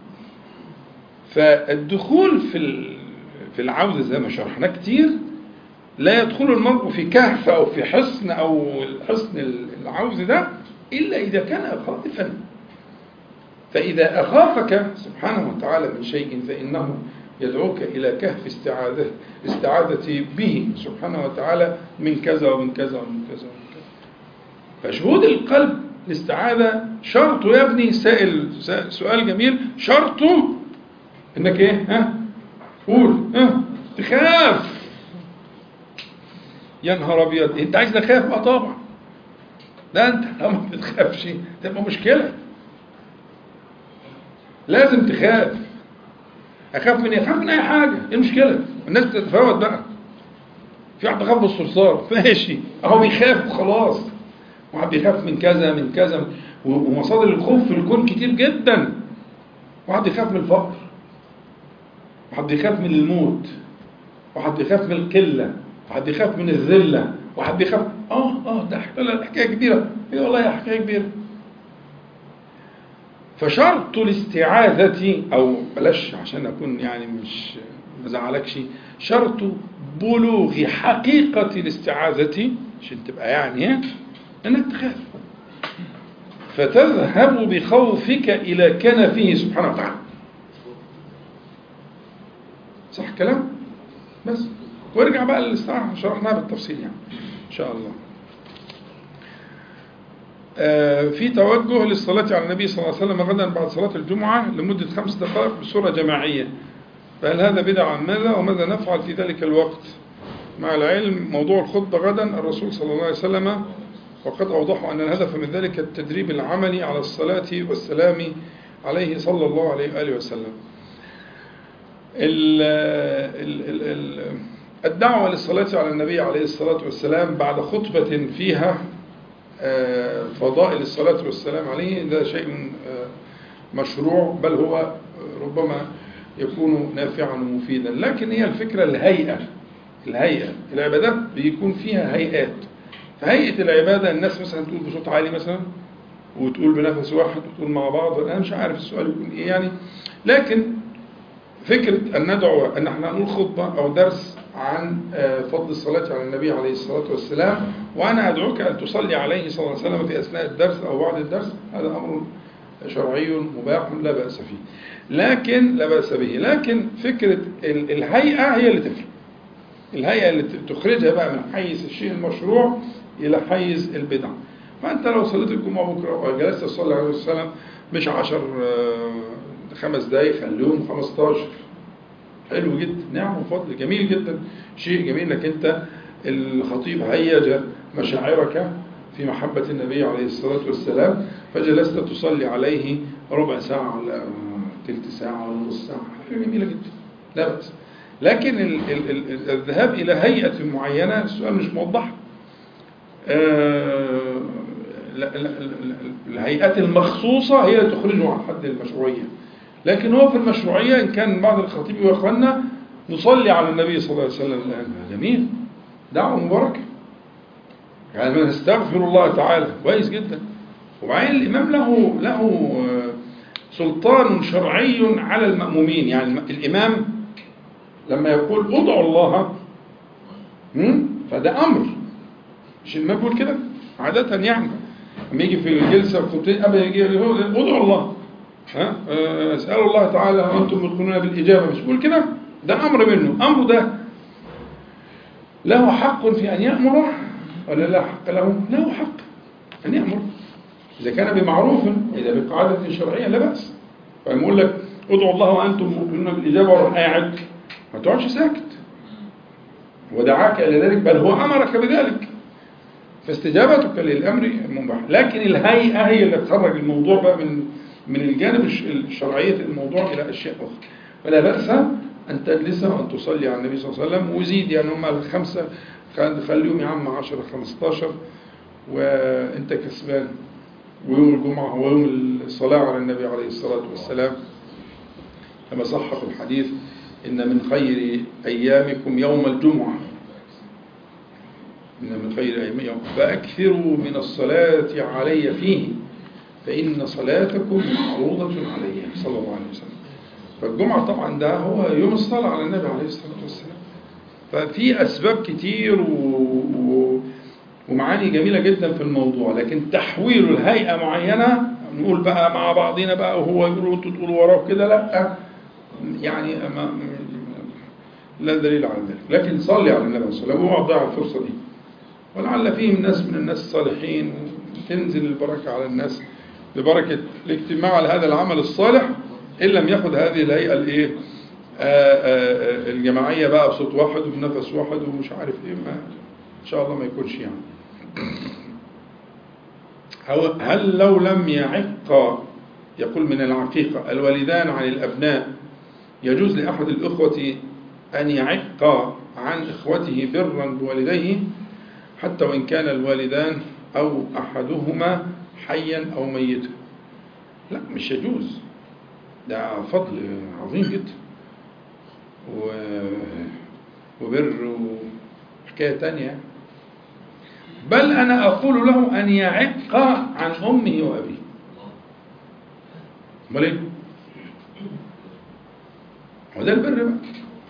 Speaker 1: فالدخول في ال- في العوزة زي ما شرحنا كتير لا يدخل المرء في كهف أو في حصن أو الحصن العوز ده إلا إذا كان خائفا فإذا أخافك سبحانه وتعالى من شيء فإنه يدعوك إلى كهف استعاذة استعاذة به سبحانه وتعالى من كذا ومن كذا ومن كذا ومن كذا فشهود القلب الاستعاذة شرطه يا ابني سائل سؤال جميل شرطه انك ايه ها قول ها تخاف يا نهار ابيض انت عايز تخاف اه طبعا ده انت لو ما بتخافش تبقى مشكله لازم تخاف اخاف من ايه؟ اخاف من اي حاجه ايه المشكله الناس بتتفاوت بقى في واحد بيخاف من الصرصار ماشي اهو بيخاف وخلاص واحد بيخاف من كذا من كذا و- ومصادر الخوف في الكون كتير جدا واحد بيخاف من الفقر واحد بيخاف من الموت واحد بيخاف من القله واحد بيخاف من الذله واحد بيخاف اه اه ده حكايه لا، حكايه كبيره ايه والله حكايه كبيره فشرط الاستعاذة أو بلاش عشان أكون يعني مش ما زعلكش شرط بلوغ حقيقة الاستعاذة عشان تبقى يعني إيه؟ إنك تخاف فتذهب بخوفك إلى كنفه سبحانه وتعالى صح الكلام؟ بس وارجع بقى للاستعاذة شرحناها بالتفصيل يعني إن شاء الله آه، في توجه للصلاة على النبي صلى الله عليه وسلم غدا بعد صلاة الجمعة لمدة خمس دقائق بصورة جماعية فهل هذا بدعة عن ماذا وماذا نفعل في ذلك الوقت مع العلم موضوع الخطبة غدا الرسول صلى الله عليه وسلم وقد أوضحوا أن الهدف من ذلك التدريب العملي على الصلاة والسلام عليه صلى الله عليه وآله وسلم ال ال ال ال الدعوة للصلاة على النبي عليه الصلاة والسلام بعد خطبة فيها آه، فضائل الصلاة والسلام عليه ده شيء آه، مشروع بل هو ربما يكون نافعا ومفيدا لكن هي الفكرة الهيئة الهيئة العبادات بيكون فيها هيئات فهيئة العبادة الناس مثلا تقول بصوت عالي مثلا وتقول بنفس واحد وتقول مع بعض أنا مش عارف السؤال يكون إيه يعني لكن فكرة أن ندعو أن احنا نقول خطبة أو درس عن آه، فضل الصلاة على النبي عليه الصلاة والسلام وأنا أدعوك أن تصلي عليه صلى الله عليه وسلم في أثناء الدرس أو بعد الدرس هذا أمر شرعي مباح لا بأس فيه لكن لا بأس به لكن فكرة ال- الهيئة هي اللي تفرق الهيئة اللي ت- تخرجها بقى من حيز الشيء المشروع إلى حيز البدع فأنت لو صليت الجمعة بكرة وجلست تصلي عليه السلام مش عشر آه، خمس دقايق خليهم 15 حلو جدا نعم وفضل جميل جدا شيء جميل انك انت الخطيب هيج مشاعرك في محبة النبي عليه الصلاة والسلام فجلست تصلي عليه ربع ساعة ولا تلت ساعة ولا نص ساعة حاجة جميلة جدا لا بأس لكن ال ال ال الذهاب إلى هيئة معينة السؤال مش موضح آه، لا- لا- لا- الهيئات المخصوصة هي اللي تخرجه عن حد المشروعية لكن هو في المشروعية إن كان بعض الخطيب وإخواننا نصلي على النبي صلى الله عليه وسلم الآن جميل دعوة مباركة يعني نستغفر الله تعالى كويس جدا وبعدين الإمام له له سلطان شرعي على المأمومين يعني الإمام لما يقول ادعوا الله فده أمر مش الإمام يقول كده عادة يعني لما يجي في الجلسة الخطيئة أبا يجي يقول ادعوا الله ها اسألوا الله تعالى وأنتم مدخلون بالإجابة مش يقول كده ده أمر منه أمر ده له حق في أن يأمر ولا لا حق له له حق أن يأمر إذا كان بمعروف إذا بقاعدة شرعية لا بأس فلما يقول لك ادعوا الله وأنتم مؤمنون بالإجابة وروح قاعد ما تقعدش ساكت ودعاك إلى ذلك بل هو أمرك بذلك فاستجابتك للأمر مباح لكن الهيئة هي اللي تخرج الموضوع بقى من من الجانب الشرعية الموضوع إلى أشياء أخرى فلا بأس أن تجلس وأن تصلي على النبي صلى الله عليه وسلم وزيد يعني هم الخمسة خليهم يا عم 10 15 وأنت كسبان ويوم الجمعة هو يوم الصلاة على النبي عليه الصلاة والسلام كما صح في الحديث إن من خير أيامكم يوم الجمعة إن من خير أيام يوم فأكثروا من الصلاة علي فيه فإن صلاتكم معروضة علي صلى الله عليه وسلم فالجمعة طبعا ده هو يوم الصلاة على النبي عليه الصلاة والسلام ففي أسباب كتير و... و... ومعاني جميلة جدا في الموضوع لكن تحويل الهيئة معينة نقول بقى مع بعضنا بقى وهو يقول وانتوا تقولوا وراه كده لا يعني ما لا دليل على ذلك لكن صلي على النبي صلى الله عليه وسلم واوعى تضيع الفرصة دي ولعل فيهم ناس من الناس الصالحين تنزل البركة على الناس ببركة الاجتماع على هذا العمل الصالح إن لم يأخذ هذه الهيئة الإيه الجماعية بقى بصوت واحد وبنفس واحد ومش عارف إيه ما إن شاء الله ما يكونش يعني هل لو لم يعق يقول من العقيقة الوالدان عن الأبناء يجوز لأحد الإخوة أن يعق عن إخوته برا بوالديه حتى وإن كان الوالدان أو أحدهما حيا أو ميتا لا مش يجوز ده فضل عظيم جدا و... وبر وحكاية تانية بل أنا أقول له أن يعق عن أمه وأبيه أمال إيه؟ وده البر بقى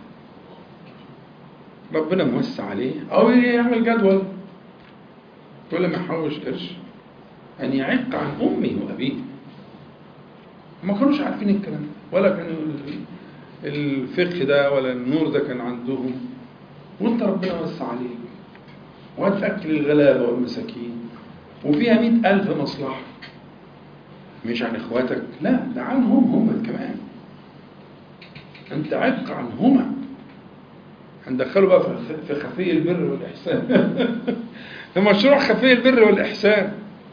Speaker 1: ربنا موسع عليه أو يعمل جدول كل ما يحوش قرش أن يعق عن أمه وأبيه ما كانوش عارفين الكلام ده ولا كان الفقه ده ولا النور ده كان عندهم وانت ربنا وسع عليك وهتأكل الغلابة والمساكين وفيها مئة ألف مصلحة مش عن إخواتك لا ده عنهم هم كمان أنت عق عنهما هندخله بقى في خفي البر والإحسان ده مشروع خفي البر والإحسان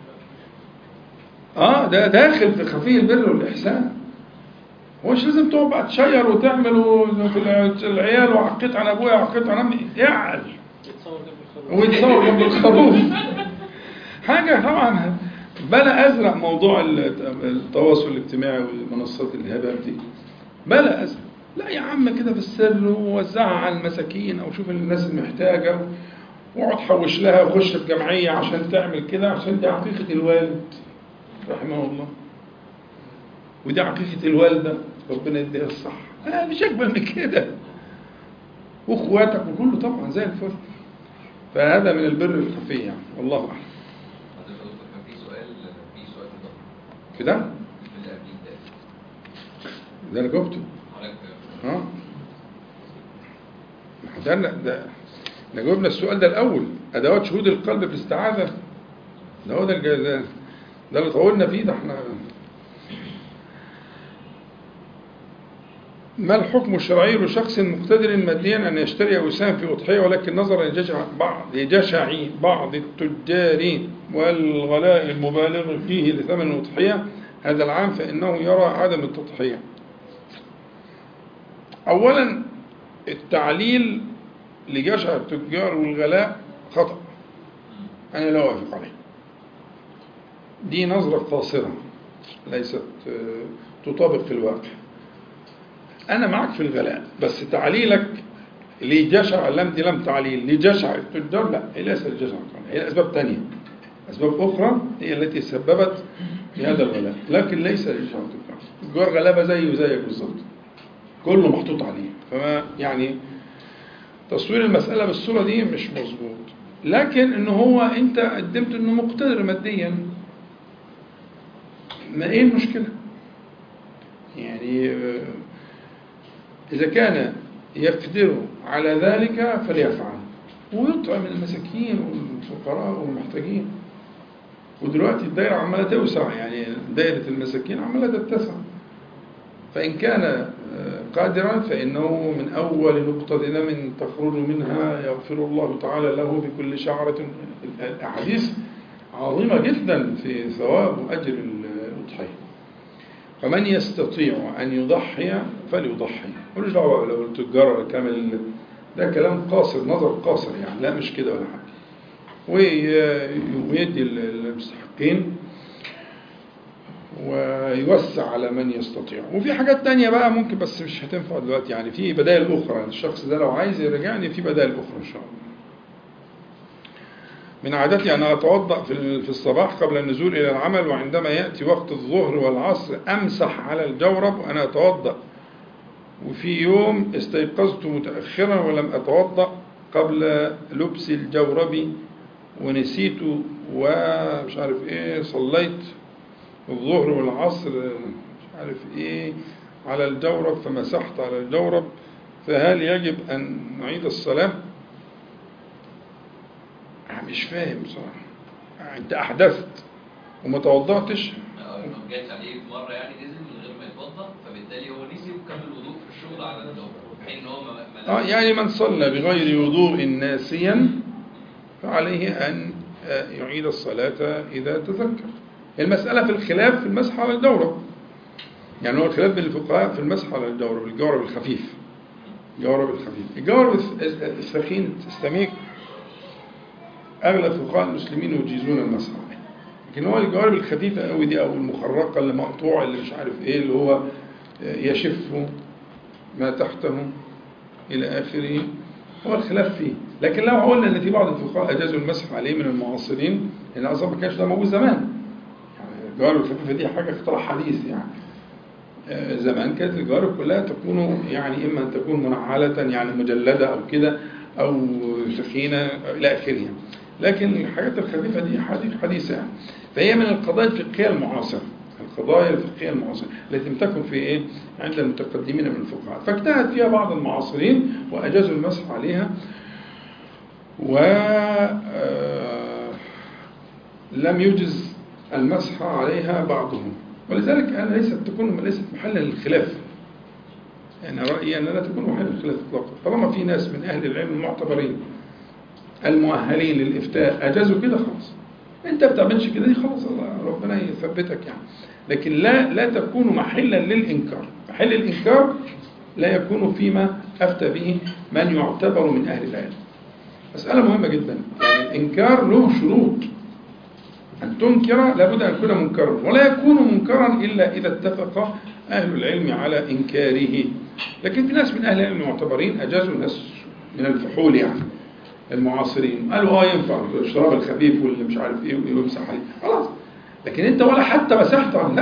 Speaker 1: اه ده داخل في خفي البر والإحسان مش لازم تقعد بقى تشير وتعمل في العيال وعقيت عن ابويا وعقيت عن امي يعل ويتصور جنب الخروف حاجه طبعا بلا ازرق موضوع التواصل الاجتماعي والمنصات الهباب دي بلا ازرق لا يا عم كده بالسر ووزعها على المساكين او شوف الناس المحتاجه واقعد حوش لها وخش في جمعيه عشان تعمل كده عشان دي عقيقه الوالد رحمه الله ودي عقيقة الوالدة ربنا يديها الصح آه مش أجمل من كده وإخواتك وكله طبعا زي الفل فهذا من البر الخفي يعني والله أعلم
Speaker 2: في سؤال في سؤال
Speaker 1: في ده؟
Speaker 2: اللي قبليه ده
Speaker 1: ده أنا جاوبته
Speaker 2: حضرتك
Speaker 1: ها ده ده ده احنا جاوبنا السؤال ده الأول أدوات شهود القلب في الاستعاذة ده هو ده الج- ده ده اللي طولنا فيه ده احنا ما الحكم الشرعي لشخص مقتدر ماديا أن يشتري أو يساهم في أضحية ولكن نظرا لجشع بعض لجشع بعض التجار والغلاء المبالغ فيه لثمن الأضحية هذا العام فإنه يرى عدم التضحية أولا التعليل لجشع التجار والغلاء خطأ أنا لا أوافق عليه دي نظرة قاصرة ليست آه، تطابق في الواقع أنا معك في الغلاء بس تعليلك لجشع اللام دي لام تعليل لجشع التجار لا هي ليست لجشع هي أسباب تانية أسباب أخرى هي التي سببت في هذا الغلاء لكن ليس لجشع التجار التجار غلابة زيه وزيك بالظبط كله محطوط عليه فما يعني تصوير المسألة بالصورة دي مش مظبوط لكن ان هو انت قدمت انه مقتدر ماديا ما ايه المشكلة يعني آه، اذا كان يقدر على ذلك فليفعل ويطعم المساكين والفقراء والمحتاجين ودلوقتي الدائرة عمالة توسع يعني دائرة المساكين عمالة تتسع فإن كان آه، قادرا فإنه من أول نقطة دم تخرج منها يغفر الله تعالى له بكل شعرة الأحاديث عظيمة جدا في ثواب وأجر الأضحية فمن يستطيع أن يضحي فليضحي ملوش دعوة لو التجار ولا كامل ده كلام قاصر نظر قاصر يعني لا مش كده ولا حاجة وي- ويدي المستحقين ويوسع على من يستطيع وفي حاجات تانية بقى ممكن بس مش هتنفع دلوقتي يعني في بدائل أخرى الشخص ده لو عايز يرجعني في بدائل أخرى إن شاء الله من عادتي أن أتوضأ في في الصباح قبل النزول إلى العمل وعندما يأتي وقت الظهر والعصر أمسح على الجورب وأنا أتوضأ وفي يوم استيقظت متأخرا ولم أتوضأ قبل لبس الجورب ونسيت ومش عارف إيه صليت الظهر والعصر مش عارف إيه على الجورب فمسحت على الجورب فهل يجب أن نعيد الصلاة؟ أنا مش فاهم بصراحة أنت أحدثت وما توضأتش
Speaker 2: آه، جت عليه في مره يعني نزل من غير ما يتوضا فبالتالي هو نسي وكمل وضوء في الشغل على الدور في حين ان هو ما ما
Speaker 1: آه يعني من صلى بغير وضوء ناسيا فعليه أن آه، يعيد الصلاة إذا تذكر المسألة في الخلاف في المسح على الجورب يعني هو الخلاف بين الفقهاء في المسح على الجورب الجورب الخفيف الجورب الخفيف الجورب الث- الثخين السميك أغلب فقهاء المسلمين يجيزون المسح عليه لكن هو الجوارب الخفيفة قوي دي أو المخرقة اللي مقطوعة اللي مش عارف إيه اللي هو يشف ما تحته إلى آخره هو الخلاف فيه لكن لو قلنا إن في بعض الفقهاء أجازوا المسح عليه من المعاصرين لأن أصلا ما كانش ده موجود زمان يعني الجوارب الخفيفة دي حاجة اختراع حديث يعني آه، زمان كانت الجوارب كلها تكون يعني إما أن تكون منعلة يعني مجلدة أو كده أو سخينة إلى آخره لكن الحاجات الخفيفة دي حديث حديثة يعني فهي من القضايا الفقهية المعاصرة القضايا الفقهية المعاصرة التي لم تكن في إيه عند المتقدمين من الفقهاء فاجتهد فيها بعض المعاصرين وأجازوا المسح عليها و آه، لم يجز المسح عليها بعضهم ولذلك أنا ليست تكون ليست محلا للخلاف يعني رأيي أن لا تكون محلا للخلاف إطلاقا طالما في ناس من أهل العلم المعتبرين المؤهلين للإفتاء أجازوا كده خلاص أنت ما بتعملش كده دي خلاص الله ربنا يثبتك يعني لكن لا لا تكون محلا للإنكار محل الإنكار لا يكون فيما أفتى به من يعتبر من أهل العلم مسألة مهمة جدا يعني الإنكار له شروط أن تنكر لابد أن يكون منكرا ولا يكون منكرا إلا إذا اتفق أهل العلم على إنكاره لكن في ناس من أهل العلم المعتبرين أجازوا الناس من الفحول يعني المعاصرين قالوا اه ينفع الشراب الخفيف واللي مش عارف ايه ويمسح عليه خلاص لكن انت ولا حتى مسحت لا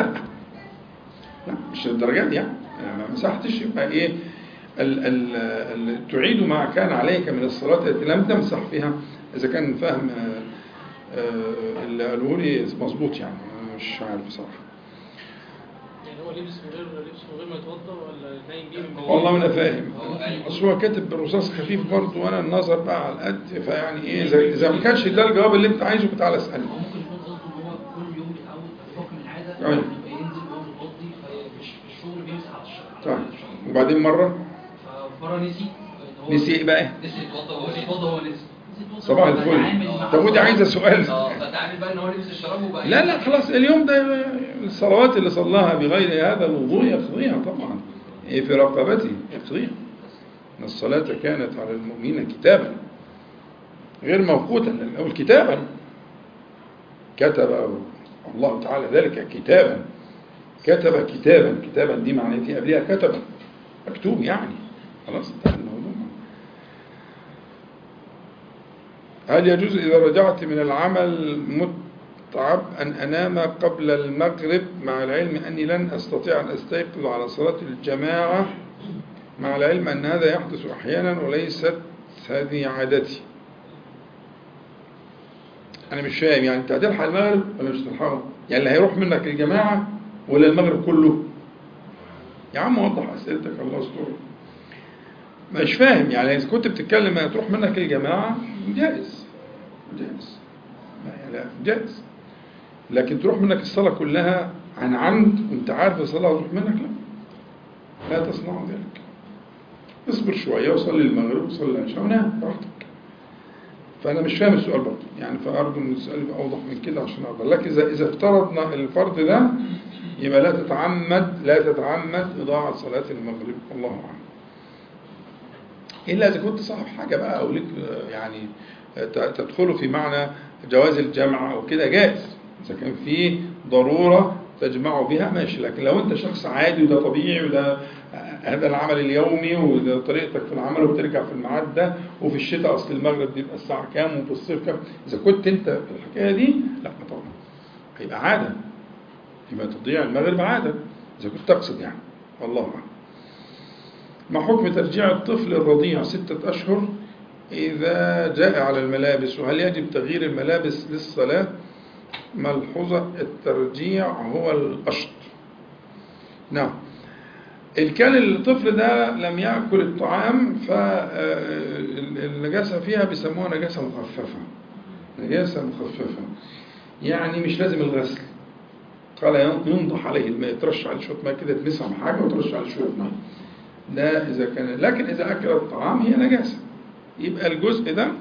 Speaker 1: لا مش الدرجات دي يعني ما مسحتش يبقى ايه ال ال ال تعيد ما كان عليك من الصلاة التي لم تمسح فيها إذا كان فهم آه، آه، اللي قالوا لي مظبوط يعني أنا مش عارف بصراحة
Speaker 3: يعني هو لبس من غير لبس من غير ما يتوضا ولا نايم بيه من
Speaker 2: هو-
Speaker 1: والله ما انا فاهم
Speaker 2: هو قال-
Speaker 1: اصل هو كاتب بالرصاص خفيف برضه وانا النظر بقى على القد فيعني ايه اذا اذا ما كانش ده الجواب اللي انت عايزه تعالى اسالني
Speaker 4: هو ممكن يكون قصده ان هو كل يوم متعود بحكم العاده
Speaker 1: أيوة.
Speaker 4: يبقى ينزل وهو متوضي فمش في الشغل بيمسح على الشغل على
Speaker 1: طيب
Speaker 4: الشغل.
Speaker 1: وبعدين مره
Speaker 4: فمره نسي إن هو
Speaker 1: نسي ايه بقى
Speaker 2: نسي يتوضا
Speaker 4: هو
Speaker 2: وهو
Speaker 4: نسي
Speaker 2: نسي
Speaker 4: يتوضى وهو نسي نسي يتوضى
Speaker 1: صباح
Speaker 4: وهو
Speaker 1: الفل
Speaker 4: بيتعامل مع
Speaker 1: طب ودي عايزه سؤال
Speaker 2: اه فتعامل بقى ان هو لبس الشراب وبقى
Speaker 1: لا لا خلاص اليوم ده الصلوات اللي صلاها بغير هذا الوضوء يقضيها طبعا إيه في رقبته يقضيها ان الصلاه كانت على المؤمنين كتابا غير موقوتا او كتابا كتب الله تعالى ذلك كتابا كتب كتابا كتابا دي معناتها قبلها كتبا مكتوب يعني خلاص انتهى الموضوع هل يجوز إذا رجعت من العمل متعب أن أنام قبل المغرب مع العلم أني لن أستطيع أن أستيقظ على صلاة الجماعة مع العلم أن هذا يحدث أحيانا وليست هذه عادتي أنا مش فاهم يعني أنت هتلحق المغرب ولا مش هتلحقه؟ يعني اللي هيروح منك الجماعة ولا المغرب كله؟ يا عم وضح أسئلتك الله يستر مش فاهم يعني إذا كنت بتتكلم هتروح منك الجماعة جائز جائز ما- لا جائز لكن تروح منك الصلاة كلها عن عمد وانت عارف الصلاة هتروح منك لا لا تصنع ذلك اصبر شوية وصلي المغرب وصلي العشاء ونام براحتك فأنا مش فاهم السؤال برضه يعني فأرجو إن السؤال يبقى أوضح من كده عشان أقدر لكن إذا إذا افترضنا الفرض ده يبقى لا تتعمد لا تتعمد إضاعة صلاة المغرب الله أعلم إلا إذا كنت صاحب حاجة بقى أو لك آه، يعني آه، ت- تدخله في معنى جواز الجمع أو كده جائز إذا كان في ضرورة تجمع بها ماشي لكن لو أنت شخص عادي وده طبيعي وده آه، هذا العمل اليومي وده طريقتك في العمل وبترجع في الميعاد ده وفي الشتاء أصل المغرب بيبقى الساعة كام وفي الصيف كام إذا كنت أنت في الحكاية دي لا طبعا هيبقى عادة يبقى تضيع المغرب عادة إذا كنت تقصد يعني والله أعلم ما حكم ترجيع الطفل الرضيع ستة أشهر إذا جاء على الملابس وهل يجب تغيير الملابس للصلاة ملحوظة الترجيع هو الأشط نعم إن كان الطفل ده لم يأكل الطعام فالنجاسة فيها بيسموها نجاسة مخففة نجاسة مخففة يعني مش لازم الغسل قال ينضح عليه الماء يترش عليه شوية ماء كده تمسح بحاجة وترش عليه شوية ماء ده إذا كان لكن إذا أكل الطعام هي نجاسة يبقى الجزء ده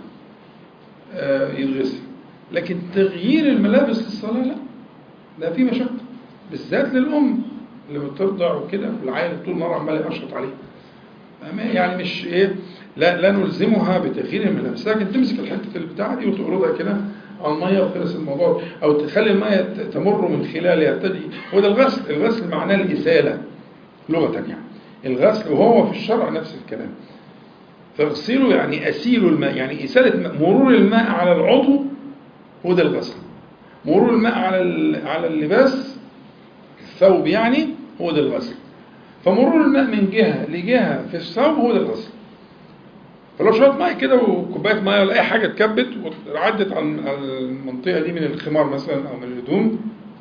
Speaker 1: آه، يتغسل لكن تغيير الملابس للصلاة لا ده في مشقة بالذات للأم اللي بترضع وكده والعيل طول النهار عمال يقشط عليه فما- يعني مش ايه لا لا نلزمها بتغيير الملابس لكن تمسك الحته البتاعه دي وتقرضها كده على الميه وخلص الموضوع او تخلي الميه ت- تمر من خلالها تجي وده الغسل الغسل معناه الازاله لغه يعني الغسل وهو في الشرع نفس الكلام فاغسلوا يعني اسيلوا الماء يعني ازاله الماء. مرور الماء على العضو هو ده الغسل مرور الماء على ال- على اللباس الثوب يعني هو ده الغسل فمرور الماء من جهة لجهة في الثوب هو ده الغسل فلو شوية مية كده وكوباية مية ولا أي حاجة اتكبت وعدت عن عن المنطقة دي من الخمار مثلا أو من الهدوم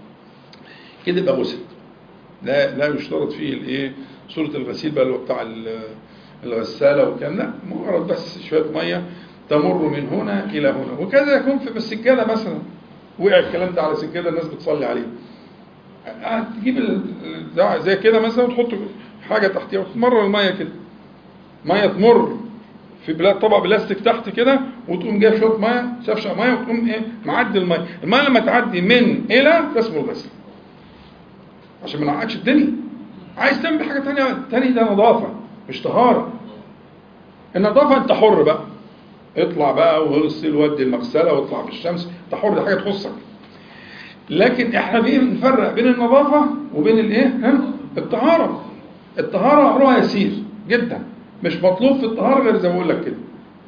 Speaker 1: كده يبقى غسل لا لا يشترط فيه الايه صورة الغسيل بقى اللي هو بتاع ال- الغسالة والكلام لا مجرد بس شوية مية تمر من هنا إلى هنا وكذا يكون في السجادة مثلا وقع الكلام ده على سجادة الناس بتصلي عليه هتجيب ال- البتاع زي كده مثلا وتحط حاجه تحتيها وتمرر الميه كده ميه تمر في بلا طبق بلاستيك تحت كده وتقوم جايب شويه ميه شفشه ميه وتقوم ايه معدي الميه الميه لما تعدي من الى ده اسمه الغسل عشان ما نعقدش الدنيا عايز تعمل حاجه تانية تاني ده نظافه مش طهاره النظافه انت حر بقى اطلع بقى واغسل ودي المغسله واطلع في الشمس انت حر دي حاجه تخصك لكن احنا بنفرق بين النظافة وبين الايه ها؟ الطهارة الطهارة امرها يسير جدا مش مطلوب في الطهارة غير زي ما بقول لك كده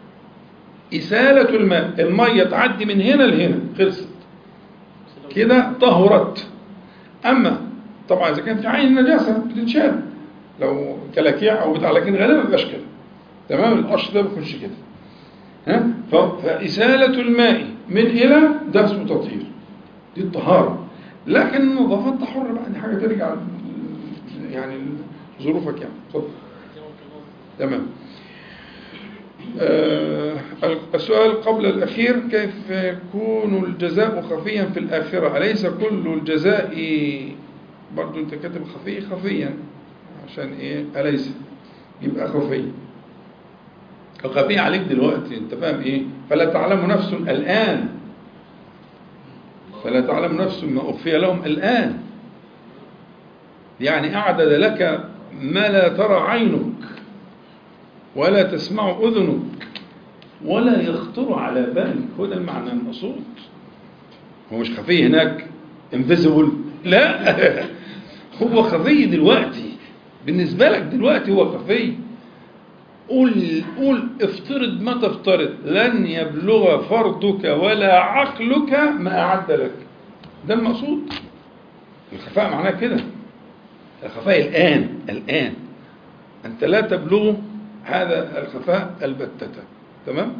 Speaker 1: إسالة الماء المية تعدي من هنا لهنا خلصت كده طهرت أما طبعا إذا كان في عين نجاسة بتتشال لو كلاكيع أو بتاع لكن غالبا ما بيبقاش كده تمام القش ده ما بيكونش كده ها ف- فإسالة الماء من إلى ده اسمه تطهير دي الطهارة لكن النظافة انت حر بقى دي حاجة ترجع يعني ظروفك يعني اتفضل تمام آه السؤال قبل الأخير كيف يكون الجزاء خفيا في الآخرة أليس كل الجزاء برضو أنت كاتب خفي خفيا عشان إيه أليس يبقى خفي الخفي عليك دلوقتي أنت فاهم إيه فلا تعلم نفس الآن فلا تعلم نفس ما أخفي لهم الآن يعني أعدد لك ما لا ترى عينك ولا تسمع أذنك ولا يخطر على بالك هو ده المعنى المقصود هو مش خفي هناك انفيزبل لا هو خفي دلوقتي بالنسبة لك دلوقتي هو خفي قول قول افترض ما تفترض لن يبلغ فرضك ولا عقلك ما أعد لك ده المقصود الخفاء معناه كده الخفاء الآن الآن أنت لا تبلغ هذا الخفاء البتة تمام؟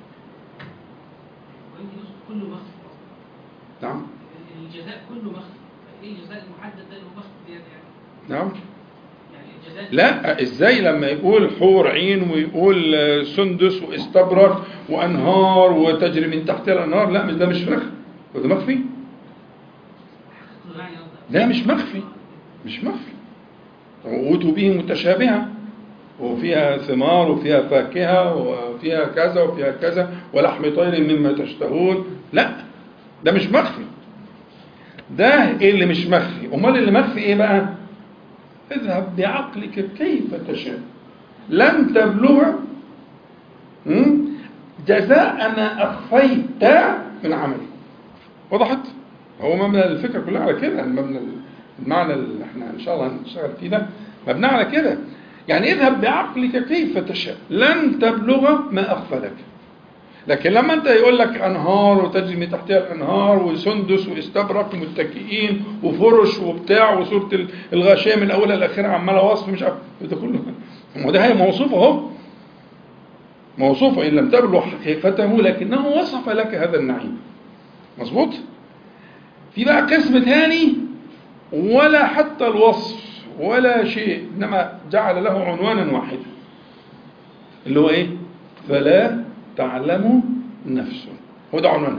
Speaker 4: وانت يوسف كله مخفي اصلا
Speaker 1: نعم
Speaker 4: الجزاء كله مخفي ايه الجزاء المحدد ده اللي هو مخفي زياده يعني
Speaker 1: نعم
Speaker 4: يعني الجزاء
Speaker 1: لا ازاي لما يقول حور عين ويقول آه، سندس واستبرق وانهار وتجري من تحتها الانهار لا مش ده مش مخفي هو ده مخفي
Speaker 4: حقيقته يعني قصدك.
Speaker 1: لا مش مخفي مش مخفي وأوتوا به متشابهة وفيها ثمار وفيها فاكهة وفيها كذا وفيها كذا ولحم طير مما تشتهون لا ده مش مخفي ده اللي مش مخفي امال اللي مخفي ايه بقى اذهب بعقلك كيف تشاء لن تبلغ م? جزاء ما اخفيت من عملي وضحت هو مبنى الفكره كلها على كده المبنى المعنى اللي احنا ان شاء الله هنشتغل فيه ده مبنى على كده يعني اذهب بعقلك كيف تشاء لن تبلغ ما اخفى لك لكن لما انت يقول لك انهار وتجري من تحتها الانهار وسندس واستبرق متكئين وفرش وبتاع وصوره الغاشيه من اولها لاخرها عماله وصف مش عارف ده كله ما هو ده هي موصوفه اهو موصوفه ان لم تبلغ حقيقته لكنه وصف لك هذا النعيم مظبوط في بقى قسم ثاني ولا حتى الوصف ولا شيء انما جعل له عنوانا واحدا اللي هو ايه فلا تعلم نفس هو ده عنوانها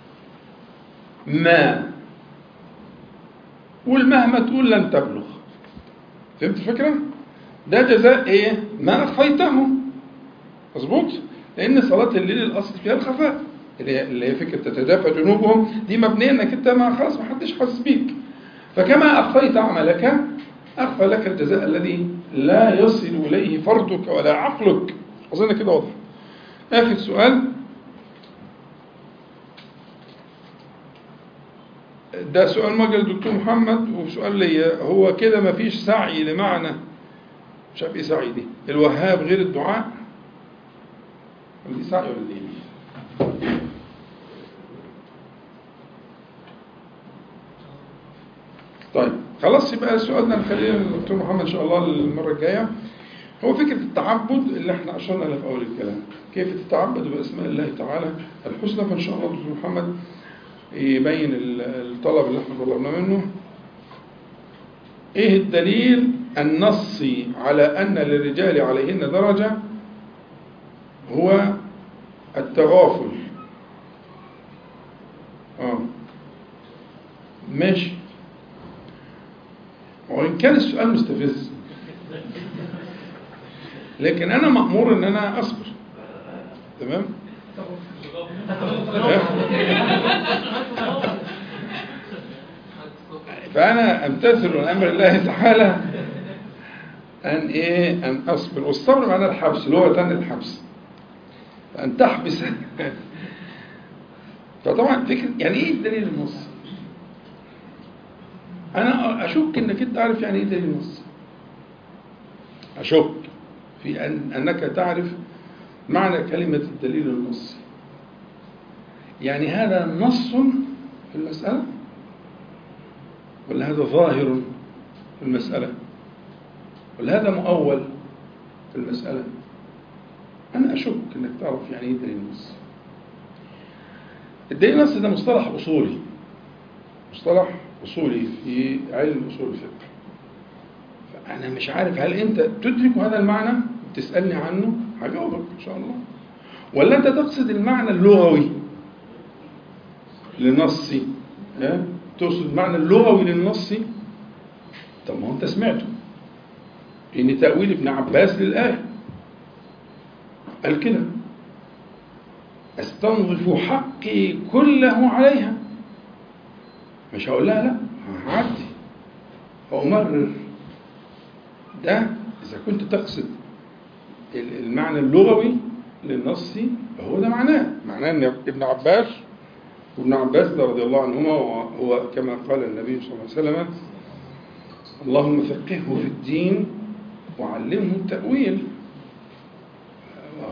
Speaker 1: ما قول مهما تقول لن تبلغ فهمت الفكرة؟ ده جزاء ايه؟ ما أخفيته مظبوط؟ لأن صلاة الليل الأصل فيها الخفاء اللي هي اللي هي فكرة تتجافى جنوبهم دي مبنية انك انت ما خلاص ما حدش حاسس بيك فكما أخفيت عملك أخفى لك الجزاء الذي لا يصل إليه فرضك ولا عقلك أظن كده واضح آخر سؤال ده سؤال موجه للدكتور محمد وسؤال ليا هو كده مفيش سعي لمعنى مش عارف ايه سعي دي الوهاب غير الدعاء ولا دي سعي ولا دي ايه؟ طيب خلاص يبقى سؤالنا نخليه للدكتور محمد ان شاء الله المره الجايه هو فكرة التعبد اللي احنا أشرنا لها في أول الكلام كيف تتعبد بأسماء الله تعالى الحسنى فإن شاء الله دكتور محمد يبين الطلب اللي احنا طلبناه منه ايه الدليل النصي على أن للرجال عليهن درجة هو التغافل اه ماشي وإن كان السؤال مستفز لكن انا مامور ان انا اصبر تمام فانا امتثل امر الله تعالى ان ايه ان اصبر والصبر معناه الحبس لغه الحبس ان تحبس فطبعا فكره يعني ايه الدليل النص انا اشك انك انت عارف يعني ايه دليل النص اشك في أن أنك تعرف معنى كلمة الدليل النصي يعني هذا نص في المسألة ولا هذا ظاهر في المسألة ولا هذا مؤول في المسألة أنا أشك أنك تعرف يعني إيه دليل النص الدليل النص ده مصطلح أصولي مصطلح أصولي في علم أصول الفقه أنا مش عارف هل أنت تدرك هذا المعنى تسألني عنه هجاوبك إن شاء الله ولا أنت تقصد المعنى اللغوي لنصي ها؟ تقصد المعنى اللغوي للنصي طب ما هو أنت سمعته إن تأويل ابن عباس للآية قال كده أستنظف حقي كله عليها مش هقول لها لا هعدي وأمرر ده إذا كنت تقصد المعنى اللغوي للنص فهو ده معناه معناه أن ابن عباس وابن عباس ده رضي الله عنهما هو كما قال النبي صلى الله عليه وسلم اللهم فقهه في الدين وعلمه التأويل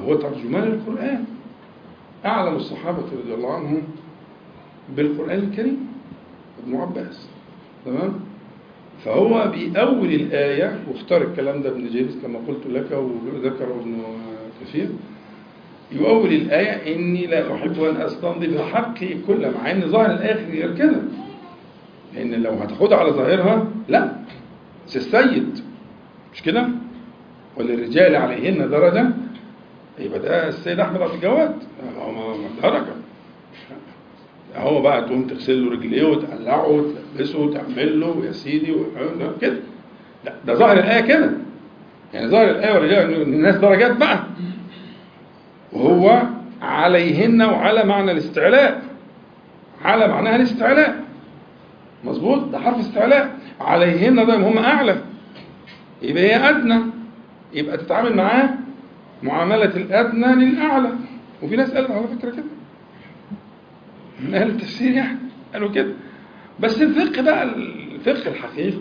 Speaker 1: هو ترجمان القرآن أعلم الصحابة رضي الله عنهم بالقرآن الكريم ابن عباس تمام فهو بأول الآية واختار الكلام ده ابن جرير كما قلت لك وذكر ابن كثير يؤول الآية إني لا أحب أن أستنضف حقي كل مع إن ظاهر الآية غير كده لأن لو هتاخدها على ظاهرها لا السيد مش كده وللرجال عليهن درجة يبقى ده السيد أحمد عبد الجواد هو ما- ما درجة هو بقى تقوم تغسل له رجليه وتقلعه وتلبسه وتعمل له يا سيدي وحاجة كده لا ده ظاهر الآية كده يعني ظاهر الآية والرجال إن الناس درجات بقى وهو عليهن وعلى معنى الاستعلاء على معناها الاستعلاء مظبوط ده حرف استعلاء عليهن ده هم أعلى يبقى هي أدنى يبقى تتعامل معاه معاملة الأدنى للأعلى وفي ناس قالت على فكرة كده من أهل التفسير يعني قالوا كده بس الفقه بقى الفقه الحقيقي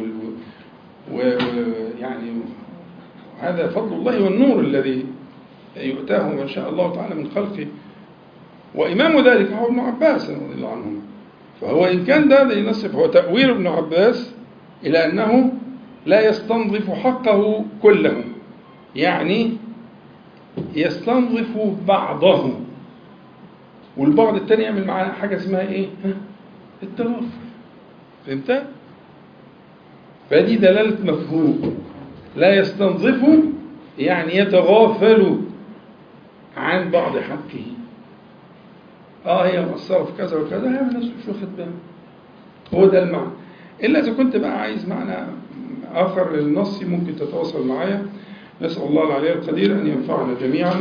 Speaker 1: ويعني هذا فضل الله والنور الذي يؤتاه من شاء الله تعالى من خلقه وإمام ذلك هو ابن عباس رضي الله عنهما فهو إن كان ده ينصف هو تأويل ابن عباس إلى أنه لا يستنظف حقه كله يعني يستنظف بعضه والبعض التاني يعمل معاه حاجة اسمها إيه؟ ها؟ التغافل فهمت؟ فدي دلالة مفهوم لا يستنظف يعني يتغافل عن بعض حقه اه هي مقصرة في كذا وكذا هي الناس مش واخد باله هو ده المعنى إلا إذا كنت بقى عايز معنى آخر للنص ممكن تتواصل معايا نسأل الله العلي القدير أن ينفعنا جميعا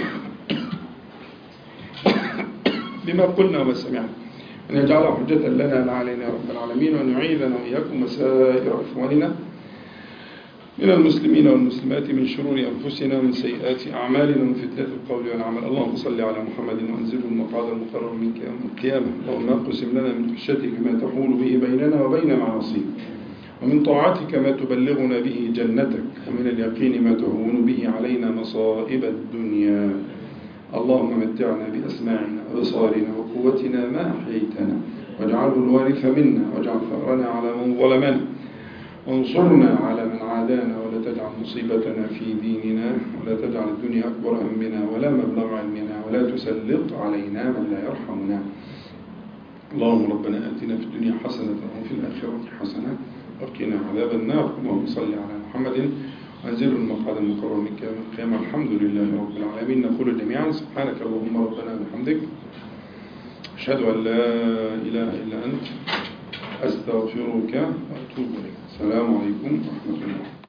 Speaker 1: بما قلنا وما سمعنا أن يجعله حجة لنا لا علينا يا رب العالمين وأن يعيذنا وإياكم وسائر إخواننا من المسلمين والمسلمات من شرور أنفسنا ومن سيئات أعمالنا ومن فتنة القول والعمل اللهم صل على محمد وأنزله المقعد المقرر منك يوم القيامة اللهم اقسم لنا من خشيتك ما تحول به بيننا وبين معاصيك ومن طاعتك ما تبلغنا به جنتك ومن اليقين ما تهون به علينا مصائب الدنيا اللهم متعنا بأسماعنا وأبصارنا وقوتنا ما أحييتنا واجعله الوارث منا واجعل ثأرنا على من ظلمنا وانصرنا على من عادانا ولا تجعل مصيبتنا في ديننا ولا تجعل الدنيا أكبر همنا ولا مبلغ علمنا ولا تسلط علينا من لا يرحمنا اللهم ربنا آتنا في الدنيا حسنة وفي الآخرة حسنة وقنا عذاب النار اللهم صل على محمد وانزل المقعد المقرر منك يوم القيامة الحمد لله رب العالمين نقول جميعا سبحانك اللهم ربنا وبحمدك أشهد أن لا إله إلا أنت أستغفرك وأتوب إليك السلام عليكم ورحمة الله